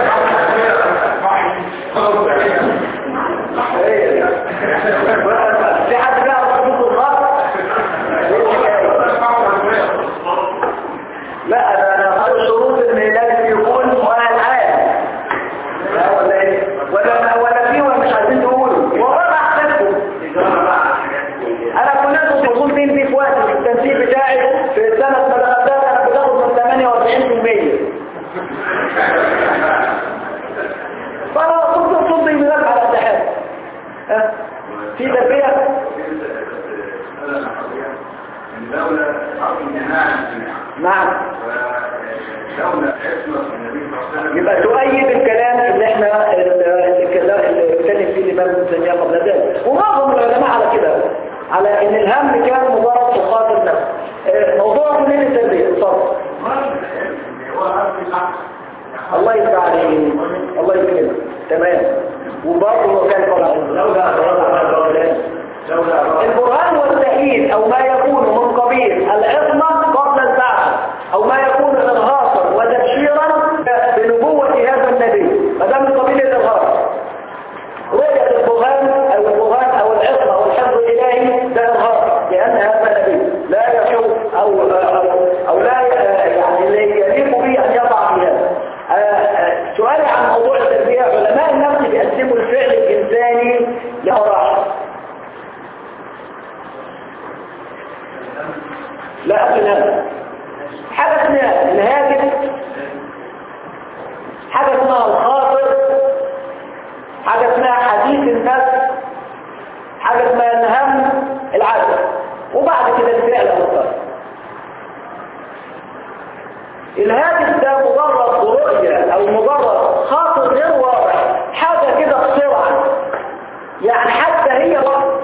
في حد بيعرف خطوط الخط لا انا انا قال الشروط ان لازم يكون مؤهل عام لا ولا ايه ولا ولا في ولا مش عايزين تقولوا والله بحسبكم انا كنت وصلت فين في وقت في التنسيق بتاعي في سنه ما دخلتها انا بتاخد من 48% فانا كنت صدي من على الاتحاد ها في تربيه الدولة عظيم جماعة نعم دولة اسمة النبي صلى الله عليه وسلم يبقى تؤيد الكلام اللي احنا الكلام اللي اتكلم فيه الامام ابن تيميه قبل ذلك ومعظم العلماء على كده على ان الهم كان مجرد سقاط النفس اه، موضوع كليه التربيه اتفضل الله يفتح عليك الله يكرمك تمام وبرضه هو كان طبعا البرهان والتأييد او ما يكون من قبيل العصمة قبل البعث او ما يكون ارهاصا وتبشيرا بنبوة هذا النبي ما دام من قبيل الارهاص رؤية البرهان او البرهان او العصمة والحفظ الالهي ده ارهاص لان هذا نبي لا يشوف او او, أو لا يعني لا يليق به ان يقع في هذا آه، آه، سؤالي عن موضوع التربية علماء النفس بيقسموا الفعل الإنساني لمراحل لا قبل هذا حاجة اسمها الهاجس حاجة اسمها الخاطر حاجة اسمها حديث النفس حاجة اسمها الهم العدل وبعد كده الفعل والطرف الهاجس ده مجرد رؤية او مجرد خاطر غير واضح حاجة كده بسرعة يعني حتى هي بقى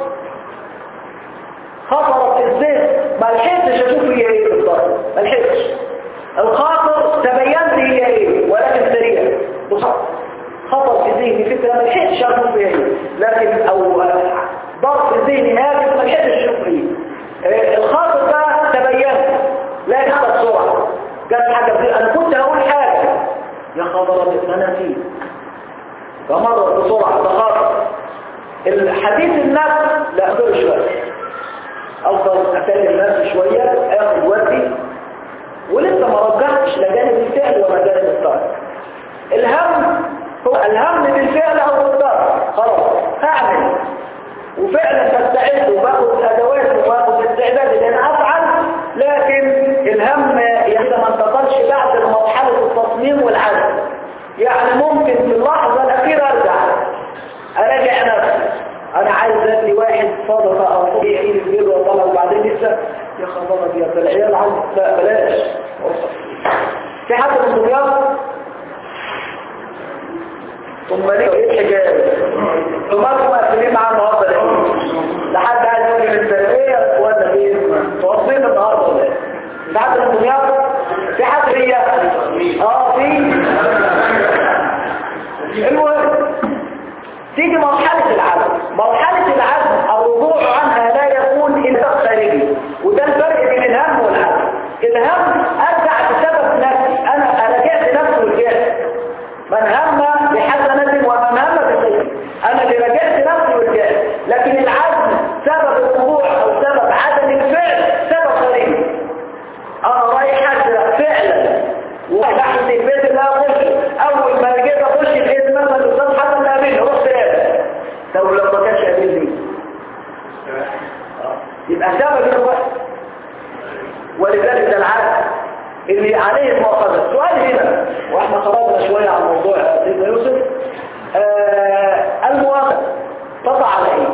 خطرت في الذهن ما لحقتش اشوف هي ايه بالظبط ما لحقتش الخاطر تبينت هي ايه ولكن سريع بسرعة خطر في ذهني فكرة ما لحقتش اشوف هي ايه لكن او ضرب في ذهني هاجس ما لحقتش اشوف ايه آه، الخاطر ده تبينت لا يحدث بسرعة قال حاجة في انا كنت هقول حاجة يا خبر ابيض ما انا فيه فمرت بسرعة تخاطر الحديث النفس لا اقدر شوية افضل اكلم نفسي شوية اخد ودي ولسه ما رجعتش لا جانب الفعل ولا جانب الترك الهم هو الهم بالفعل او بالترك خلاص هعمل وفعلا بستعد وباخد ادوات وباخد استعداد لان افعل لكن الهم اذا ما انتقلش بعد مرحله التصميم والعزم يعني ممكن في اللحظه الاخيره ارجع اراجع نفسي انا عايز ادي واحد صدقه او صدقه يعيد البيض وطلع وبعدين لسه يا خبر ابيض ده العيال عايز لا بلاش في حد من دمياط ثم ليه ايه الحكايه ثم انتم مقفلين معاه النهارده ليه لحد عايز يجي من التربيه ولا ايه توصينا النهارده ولا ايه في حد من دمياط في حد هي اه في المهم تيجي مرحلة العزم مرحلة العزم الرجوع عنها لا يكون إلا خارجي وده الفرق بين الهم والعزم الهم أرجع بسبب نفسي أنا رجعت نفسي ورجعت ما يبقى سبب الوقت ولذلك ده العدل اللي عليه المؤاخذة السؤال هنا واحنا خرجنا شوية عن موضوع سيدنا يوسف آه المؤاخذة تقع على ايه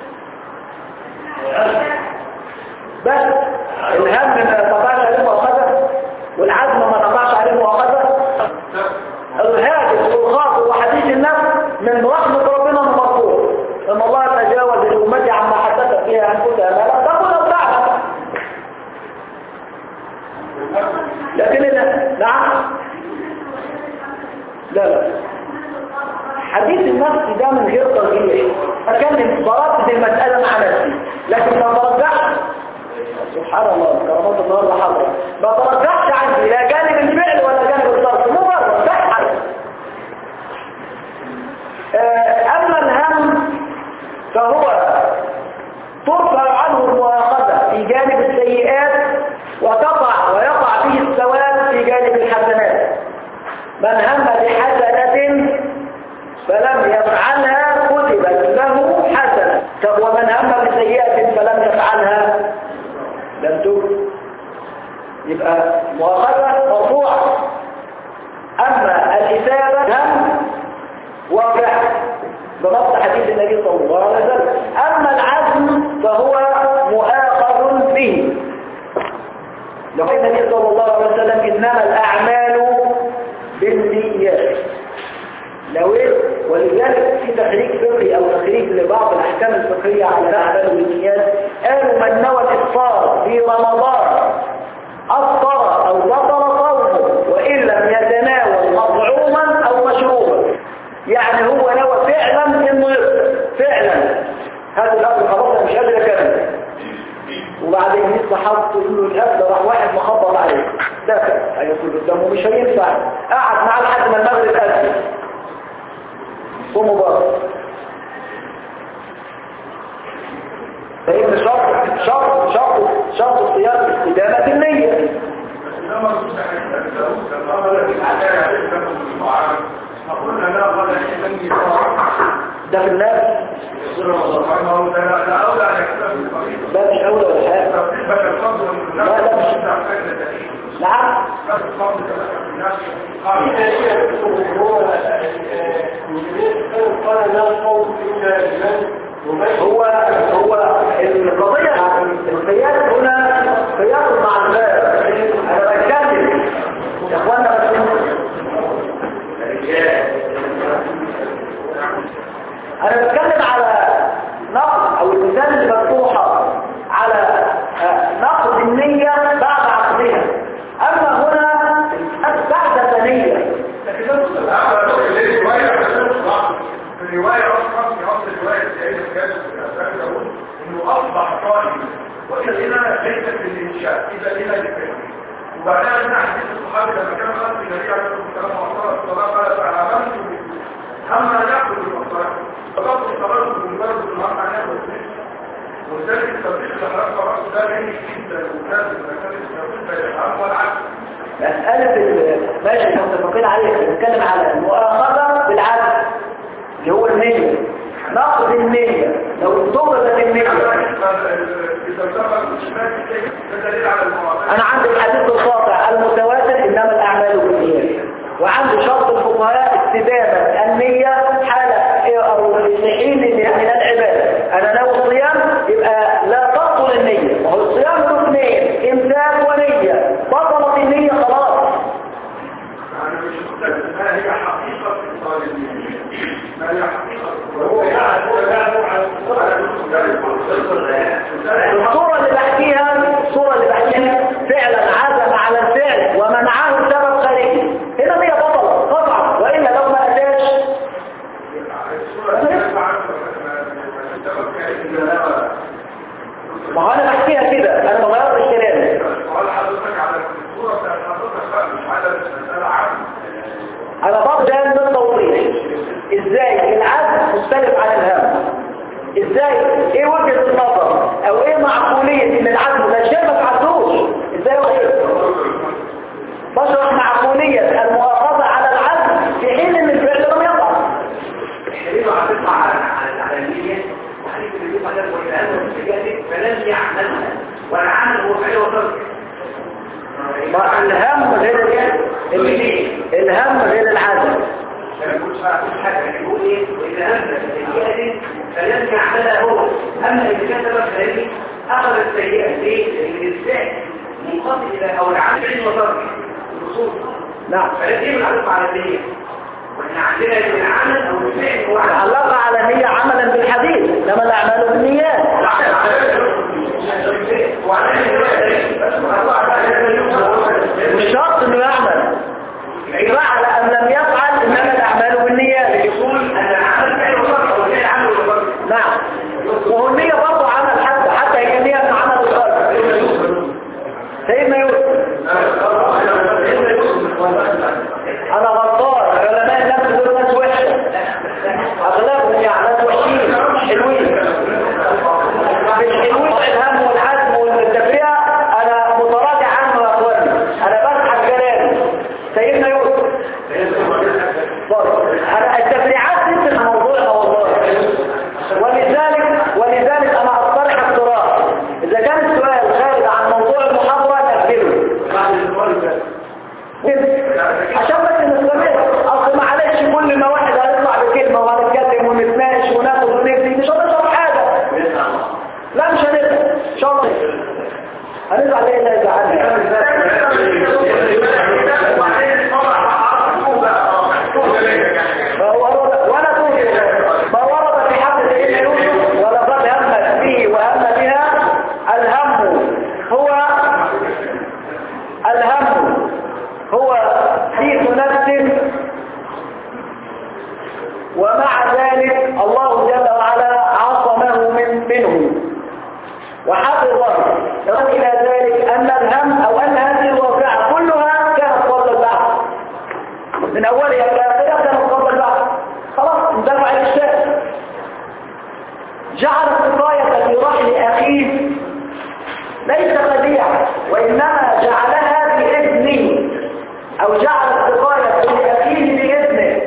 بس الهم ما تقعش عليه مؤاخذة والعزم ما تقعش عليه مؤاخذة الهاجس والخاطر وحديث النفس من رحمة ربنا المرفوع ان الله تجاوز لأمتي عما حدثت فيها أنفسها ما لا تقول أو تعلم لكن لا نعم لا لا حديث النفس ده من غير ترجيح أكلم ضربت المسألة مع نفسي لكن ما برجعش سبحان الله كرامات النهارده حاضرة ما برجعش عندي لا جانب الفعل ولا جانب الصرف مجرد تحت أما الهم فهو ترفع عنه المؤاخذة في جانب السيئات وتقع ويقع فيه الثواب في جانب الحسنات من هم بحسنة فلم يفعلها كتبت له حسنة طب ومن هم بسيئة فلم يفعلها لم تكتب يبقى مؤاخذة مرفوعة أما الإثابة هم واقع بنص حديث النبي صلى الله عليه وسلم أما العزم فهو مؤاخذ به لقد النبي صلى الله عليه وسلم إنما الأعمال بالنيات لو إيه ولذلك في تخريج فقهي أو تخريج لبعض الأحكام الفقهية على الأعمال بالنيات قالوا من نوى الإفطار في رمضان أفطر أو بطل صومه وإن لم يتناول مطعوما أو مشروبا يعني هو نوى فعلا انه يفطر فعلا هذا الأمر خلاص مش قادر اكمل وبعدين لسه حط له الأكل راح واحد مخبط عليه دخل هيقول قدامه مش هينفع قعد معاه لحد ما المغرب أكل قوموا بره فإن شرط شرط شرط شرط الصيام استدامة النية إنما المستحيل الداود لما قال في الحكاية عليه لكم المعارف فقلنا لا قال إذن يطاع ده في الناس سبحانه وتعالى لا أولى أن يكون في الطريق ده مش أولى ولا حاجة تقريبا الفضل من الناس لا، لا، مش- تدع فائدة دليل نعم بس الفضل كذلك في الناس قال هو هو القضية القياس هنا قياس مع الغير انا بتكلم يا اخوانا بس انا بتكلم على نقد او المثال اللي مفتوحة على آه، نقد النية بعد عقدها اما هنا بعد ثانية لكن ده مش الأعلى في الرواية في الرواية أصلا في أصل الرواية سيدنا كان في الأسفل يقول إنه أصبح قائما وإلى هنا ليست للإنشاء إذا هنا للفعل وبعدها من حديث الصحابي لما كان قال في النبي عليه الصلاة والسلام وأصلا الصلاة قال فآمنت هم أن يأخذ بالمصالح فقط الصلاة بمجرد النهار أن يأخذ بالمصالح ولذلك التطبيق اللي حضرتك قرأته ده جميل جدا وكان المكان التطبيق ده يفهم والعكس مسألة ال- ماشي احنا متفقين عليها بنتكلم على المؤاخذة بالعدل اللي هو النية نقد النية لو انضبطت النية انا عندي الحديث القاطع المتواتر انما الاعمال بالنيات وعندي شرط الفقهاء استدامة النية حالة إيه او لحين من العبادة انا ناوي الصيام يبقى لا تبطل النية وهو الصيام له اثنين امساك ونية بطلت النية خلاص ما هي حقيقة الطالبين ما هي حقيقة وهو يعرف هو يعرف عن الصورة اللي بحكيها الصورة اللي بحكيها فعلا عزم على الفعل ومنعه بسبب خارجي هنا هي بطلة قطعا وإلا لو ما أتاش ما هو أنا بحكيها كده أنا ما غيرتش كلامي سؤال حضرتك على الصورة بتاعت حضرتك بقى مش على المسألة عامة أنا ببدأ من التوضيح إزاي العزم مختلف عن الهم إزاي إيه وجهة النظر أو إيه معقولية إن العزم ده شيء ما تعدوش إزاي وإيه بشرح معقولية المؤاخذة على العزم في حين ان الفعل لم يقع الحليم هتطلع على على على النية وحديث اللي يطلع ده والآن والسجاد فلن يعلم يعملها والعمل هو فعل وترك ما الهم غير ال- الهم غير العدم لما يكون شرع كل حاجة يقول ايه واذا هم السيئة دي فلازم يعملها هو اما اذا كان سبب خارجي اخذ السيئة ليه؟ لان الانسان منقطع الى او العمل فعل وترك الخصوص نعم فلازم يعرف على النية واحنا عندنا ان العمل او الفعل هو عمل علق على النية عملا بالحديث لما الأعمال بالنيات مش شرط انه يعمل فعل ام لم يفعل انما الاعمال بالنيات نعم وهو النية برضه عمل حتى حتى هي النية من عمل الخلق سيدنا يوسف انا غلطان علماء النفس دول ناس وحشه اغلبهم يعني ناس وحشين مش حلوين مش حلوين الهم والعزم والتفريع انا متراجع عنه يا اخواني انا بضحك كلامي سيدنا يوسف برضه. انا التفريعات دي من موضوعنا والله ولذلك ولذلك انا اقترح اقتراح اذا كان السؤال خارج عن موضوع المحاضره نقبله عشان بس نستمر اصل معلش كل ما واحد هيطلع بكلمه وهنتكلم ونتناقش وناخد وندي مش هنشرب حاجه لا مش هنزعل ان شاء الله هنزعل ايه لا يزعلنا ولا توجد ما ورد في حق سيدنا يوسف ولقد همت به وهم بها الهم هو الهم هو حديث نفس ومع ذلك الله جل وعلا عصمه من منه وحفظه يرد إلى ذلك أن الهم أو أن هذه الواقعة كلها كانت قبل البعث من أولها إلى آخرها كانت قبل البعث خلاص اندفع الإشتاء جعل السقاية في رحل أخيه ليس خديعة وإنما جعلها بإذنه أو جعل السقاية لأخيه بإذنه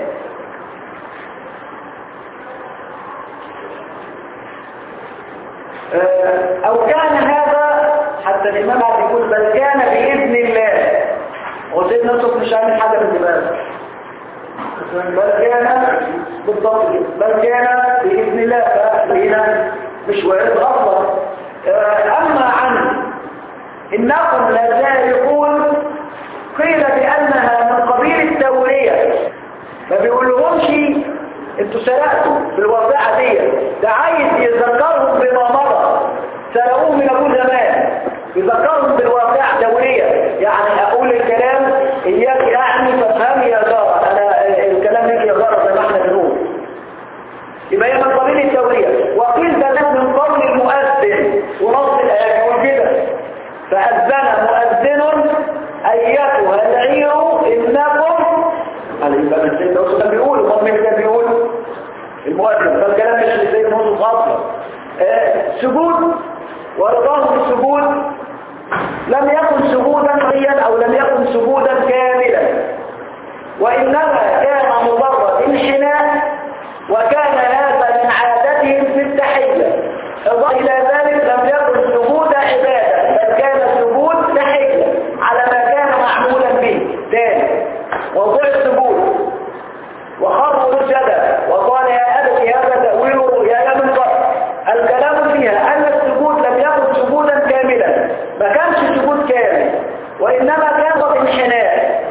آه، أو كان هذا حتى الإمام عبد يقول بل كان بإذن الله وسيدنا يوسف مش عامل حاجة من دماغه بل كان بالضبط كده. بل كان بإذن الله فهنا مش وارد أصلا آه، أما عن إنكم لذائقون قيل بأنها من قبيل التورية ما بيقولهمش انتوا سرقتوا بالواقعة دي ده عايز يذكرهم بما مضى سرقوه من ابو زمان يذكرهم بالواقعة تورية يعني اقول الكلام اياك يعني فافهم يا جارة انا الكلام يجي يا جارة زي ما احنا بنقول يبقى هي من قبيل التورية وقيل ده من قول المؤذن ونص الآية يقول كده فأذن مؤذن أيتها العير إنكم على يبقى من سيدنا يوسف كان بيقول ومن مين كان بيقول المؤذن فالكلام مش لسيدنا يوسف أصلا آه، سجود ورضاه بالسجود لم يكن سجودا حيا أو لم يكن سجودا كاملا وإنما كان مجرد انحناء وكان هذا من عادتهم في التحية إضافة إلى ذلك لم يكن سجود عبادة بل كان سجود تحية على ما كان معمولا به ثاني موضوع السجود وخروا سجدا وقال يا أبت هذا تأويل رؤياي من قبل الكلام فيها أن السجود لم يكن سجودا كاملا ما كانش سجود كامل وإنما كان انحناء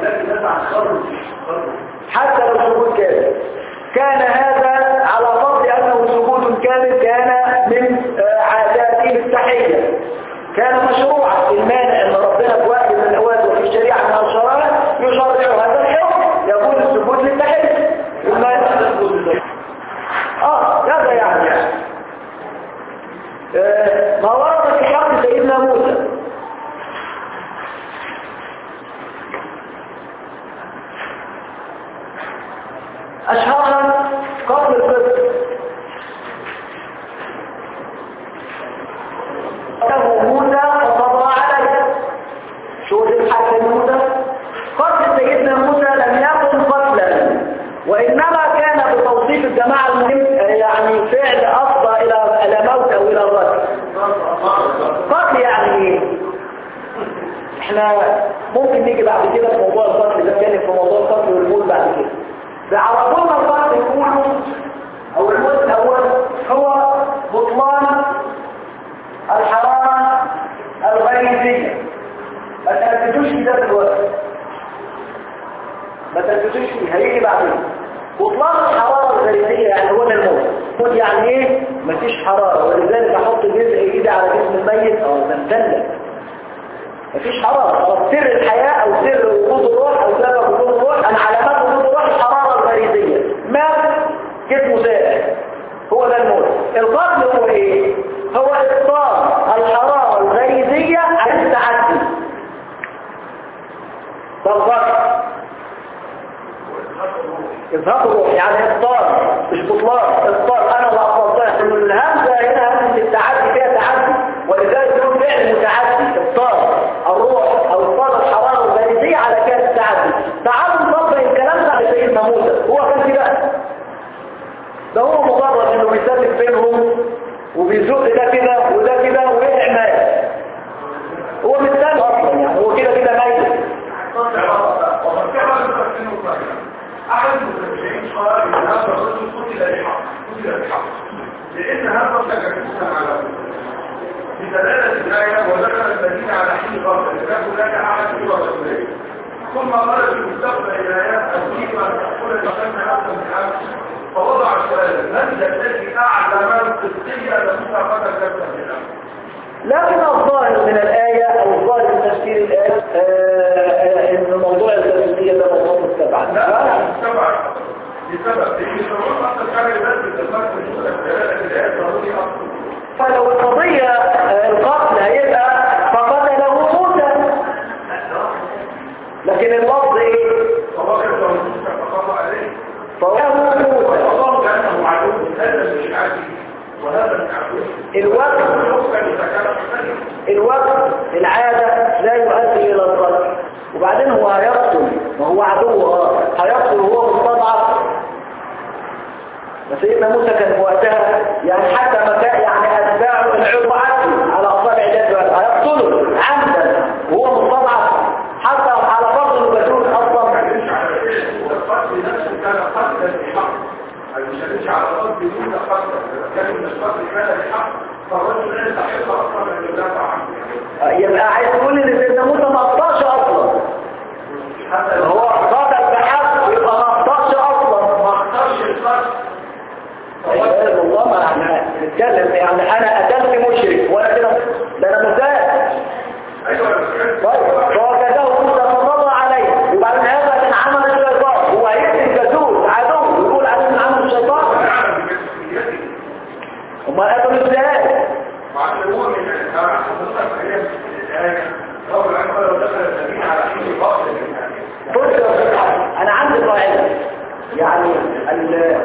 حتى لو سجود كامل كان هذا على فرض أنه سجود كامل كان من آه، عاداته التحية كان مشروعا المانع ان ربنا في وقت من الاوقات وفي الشريعه من الشرائع يشرع هذا الحكم يكون السجود للتحية المانع اه هذا يعني آه، ما ورد في حق سيدنا موسى أشهرها قبل الفطر له موسى فقضى عليه احنا ممكن نيجي بعد كده في موضوع القتل ده نتكلم في موضوع القتل والموت بعد كده بعرفونا القتل يقولوا او الموت الاول هو بطلان الحرارة الغريزية ما تركزوش في ده دلوقتي ما تركزوش فيه هيجي بعدين بطلان الحرارة الغريزية يعني هو ده الموت الموت يعني ايه مفيش حرارة ولذلك احط جزء ايدي على جسم الميت اه ده مدلل مفيش حرارة خلاص سر الحياة او سر وجود الروح او سبب وجود الروح انا علامات وجود الروح الحرارة الغريزية مات جسمه سائل هو ده الموت القتل هو ايه هو ابطال الحرارة الغريزية عن التعدي ده القتل إظهار الروح يعني إبطال مش بطلان إبطال أنا لا أبطلها إن الهمزة هنا همزة التعدي فيها تعدي ولذلك يكون فعل متعدي إبطال الروح أو إبطال الحرارة الغريزية على كان التعدي تعالوا نطبق الكلام ده على سيدنا موسى هو كان كده ده هو مجرد إنه بيسلك بينهم وبيزق ده كده وده كده وقع مات هو مستنى أصلا يعني هو كده كده ميت وقد كما تفسير صحيح احد المتابعين قال ان هذا الرجل قتل بحق قتل بحق لان هذا تجسسا على بدلاله الايه ودخل المدينه على حين غفله لا هناك احد سوى رسولين ثم قال في مستقبل الايات اتريد ان تقول لقد نفسا بحق فوضع سؤالا من الذي اعلم القبطيه التي قتل نفسا بحق لكن الظاهر من الآية أو الظاهر من تفسير الآية آه، آه، إن موضوع التفسير ده موضوع متبع لا سبعة لسبب لأن شروط أصل الحاجة بس تتمثل في الدلالة الآيات ضروري أصل فلو القضية آه، القتل هيبقى فقتله موسى لكن اللفظ ايه فواقع ضروري فقط عليه فقتله موسى الله كأنه معلوم هذا مش عادي وهذا مش عادي الوقت يمكن يتكلم ثانية الوقت العادة لا يؤدي إلى القتل وبعدين هو هيقتل ما هو عدو اه هيقتل وهو مستضعف سيدنا موسى كان في وقتها يعني حتى مكان يعني أتباعه العرب عدوا على أصابع اليد هيقتله عمدا وهو مستضعف حتى على فرض انه بتقول أصلا مش على إيه القتل نفسه كان قتلا بحق مش على قتل دون قتل كان من القتل كان بحق فالرجل لا يستحق أصلا أن يدافع عنه يبقى عايز تقول ان سيدنا موسى ما قطعش اصلا حتى هو قتل بحق يبقى ما قطعش اصلا ما اختارش القتل عياذ الله ما احنا نتكلم يعني انا قتلت مشرك وانا كده ده انا مساء ايوه طيب فوجده موسى فمضى عليه وبعدين هذا من عمل الشيطان هو هيقتل جاسوس عدو يقول عليه من عمل الشيطان امال قتلوا ازاي مع هو من حضرتك هي الآية رب العالمين لو دخل السبيل على حين فاصل بص يا أستاذ حسن، انا عندي قاعده يعني ال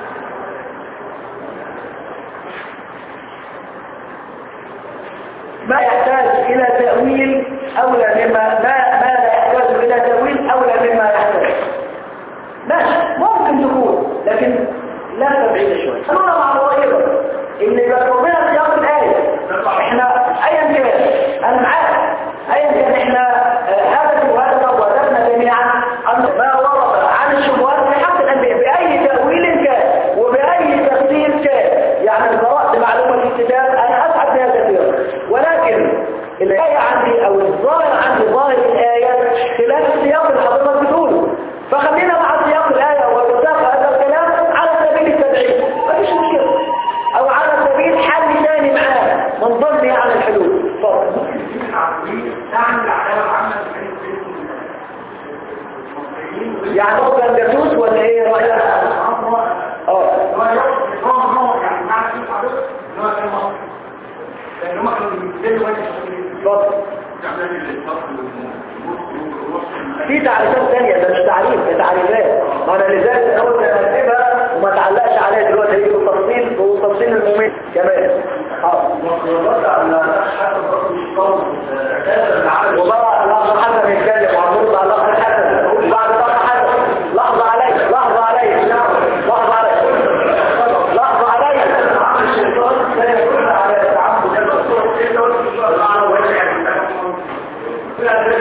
ما يحتاج الى تاويل اولى مما ما ما لا يحتاج الى تاويل اولى مما يحتاج ماشي ممكن تكون لكن لا بعيده شويه خلونا مع الظاهره ان يبقى ربنا في سياق الايه احنا ايا كان انا معاك ايا كان احنا آه، هدف وهدف وهدفنا جميعا ان ما ورد عن الشبهات في حق الانبياء باي تاويل كان وباي تفسير كان يعني قرات معلومه في الكتاب انا اسعد بها كثيرا ولكن الايه عندي او الظاهر عندي ظاهر الايه خلاف السياق اللي حضرتك بتقوله فخلينا مع سياق الايه واتساق هذا الكلام على سبيل التدعيم مفيش مشكله او على سبيل حل ثاني معاه من ضمن يعني الحلول اتفضل تعمل على عمل يعني هو كان جاسوس ولا ايه رايك اه اتفضل في تعريفات ثانية ده مش تعريف ده تعريفات ما انا لذلك اول ما اكتبها وما تعلقش عليها دلوقتي هيجي بالتفصيل والتفصيل الممل كمان حاضر والله لحظة حسن يتكلم وهنرد على لحظة حسن بعد لحظة حسن لحظة علي لحظة علي لحظة علي لحظة علي الشيطان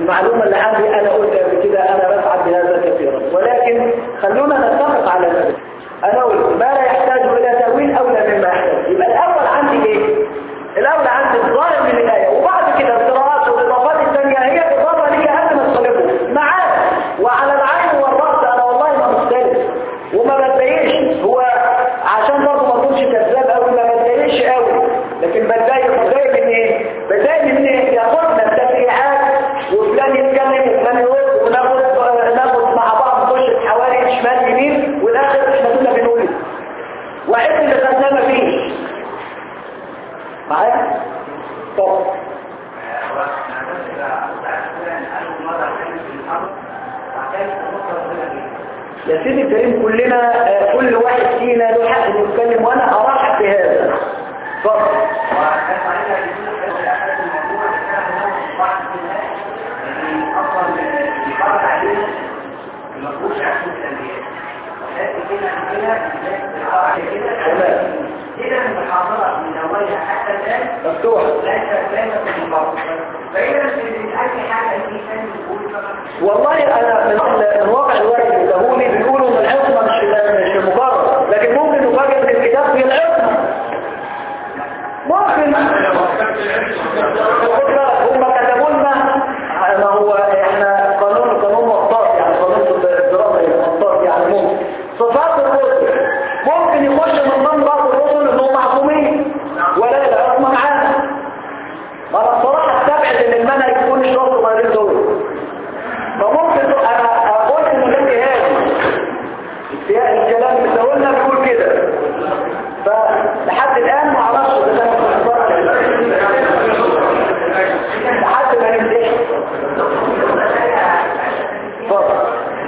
المعلومة اللي عندي أنا قلت قبل كده أنا بفعل بهذا كثيرا ولكن خلونا نتفق على ذلك أنا قلت ما لا يحتاج إلى تأويل أولى مما يحتاج يبقى الأول عندي إيه؟ الأول عندي الظاهر من الآية وبعد كده القراءات والإضافات الثانية هي إضافة لك قبل ما تصرفه معاك وعلى العين والرأس أنا والله ما مختلف وما بتضايقش هو عشان برضه ما اكونش كذاب قوي ما بتضايقش قوي لكن بتضايق بتضايق من ايه؟ بتضايق من ايه؟ ياخدنا التفريعات وفلان يتكلم وفلان يرد وناخد ناخد مع بعض نخش في حوالي شمال يمين والاخر احنا كنا بنقول إيه؟ وعد اللي خدناه مفيش معايا؟ طب يا سيدي الكريم كلنا آه، كل واحد فينا له حق انه يتكلم وانا ارحب بهذا اتفضل تمام إذا المحاضرة من أولها حتى الآن مفتوح ليس ليس في الموضوع فإذا أي حاجة في ثاني يقول فقط والله انا من من واقع الورق اللي اداهولي بيقولوا ان العصمه مش مش مقرر لكن ممكن نفاجئ ان الكتاب في العصمه ممكن خد بالك هم كتبوا لنا ما هو احنا قانون قانون مطاط يعني قانون الدراسه مطاط يعني ممكن صفات الرسل ممكن يخش من ضمن بعض الرسل انهم معصومين ولا العصمه معانا انا بصراحه استبعد ان المنهج يكون الشرط غير دول فممكن انا اقول ان ده جهاز الكلام اللي قلنا بيقول كده فلحد الان ما اعرفش اذا انا كنت بره ولا لا. لحد ما نمتحن اتفضل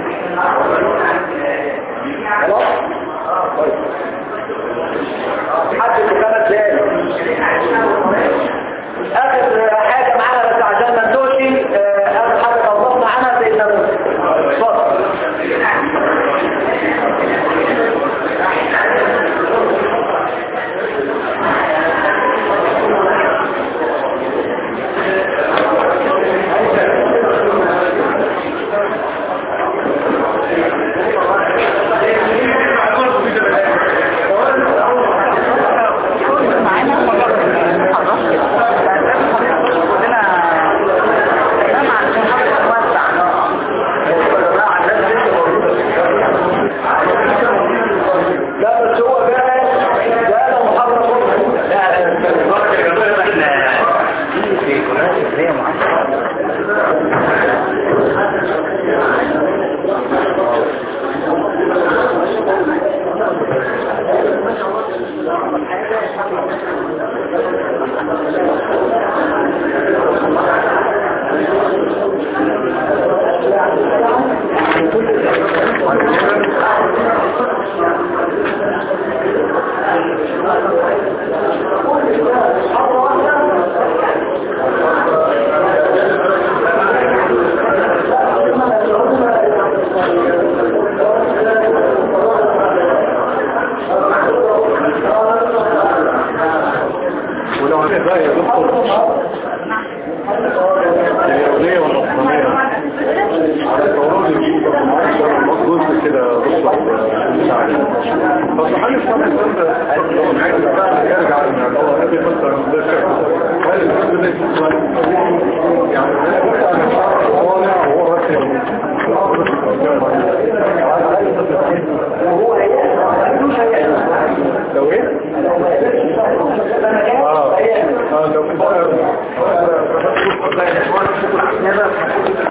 خلاص طيب حد اللي خمس دقايق اخر حاجة معانا بس عشان ما نتوشي اخر حاجة توضحنا عنها سيدنا موسى اتفضل لا بس هو جاء جاء محرم ولو هنبقى بقى يا دكتور اليهودية والنصرانية على قولون جزء كده دكتور بس هل الشرع الإسلام ده يرجع ان هو هذه مثلا ده شرع هل الإسلام ده يعني الشرع الصوانع وهو رسم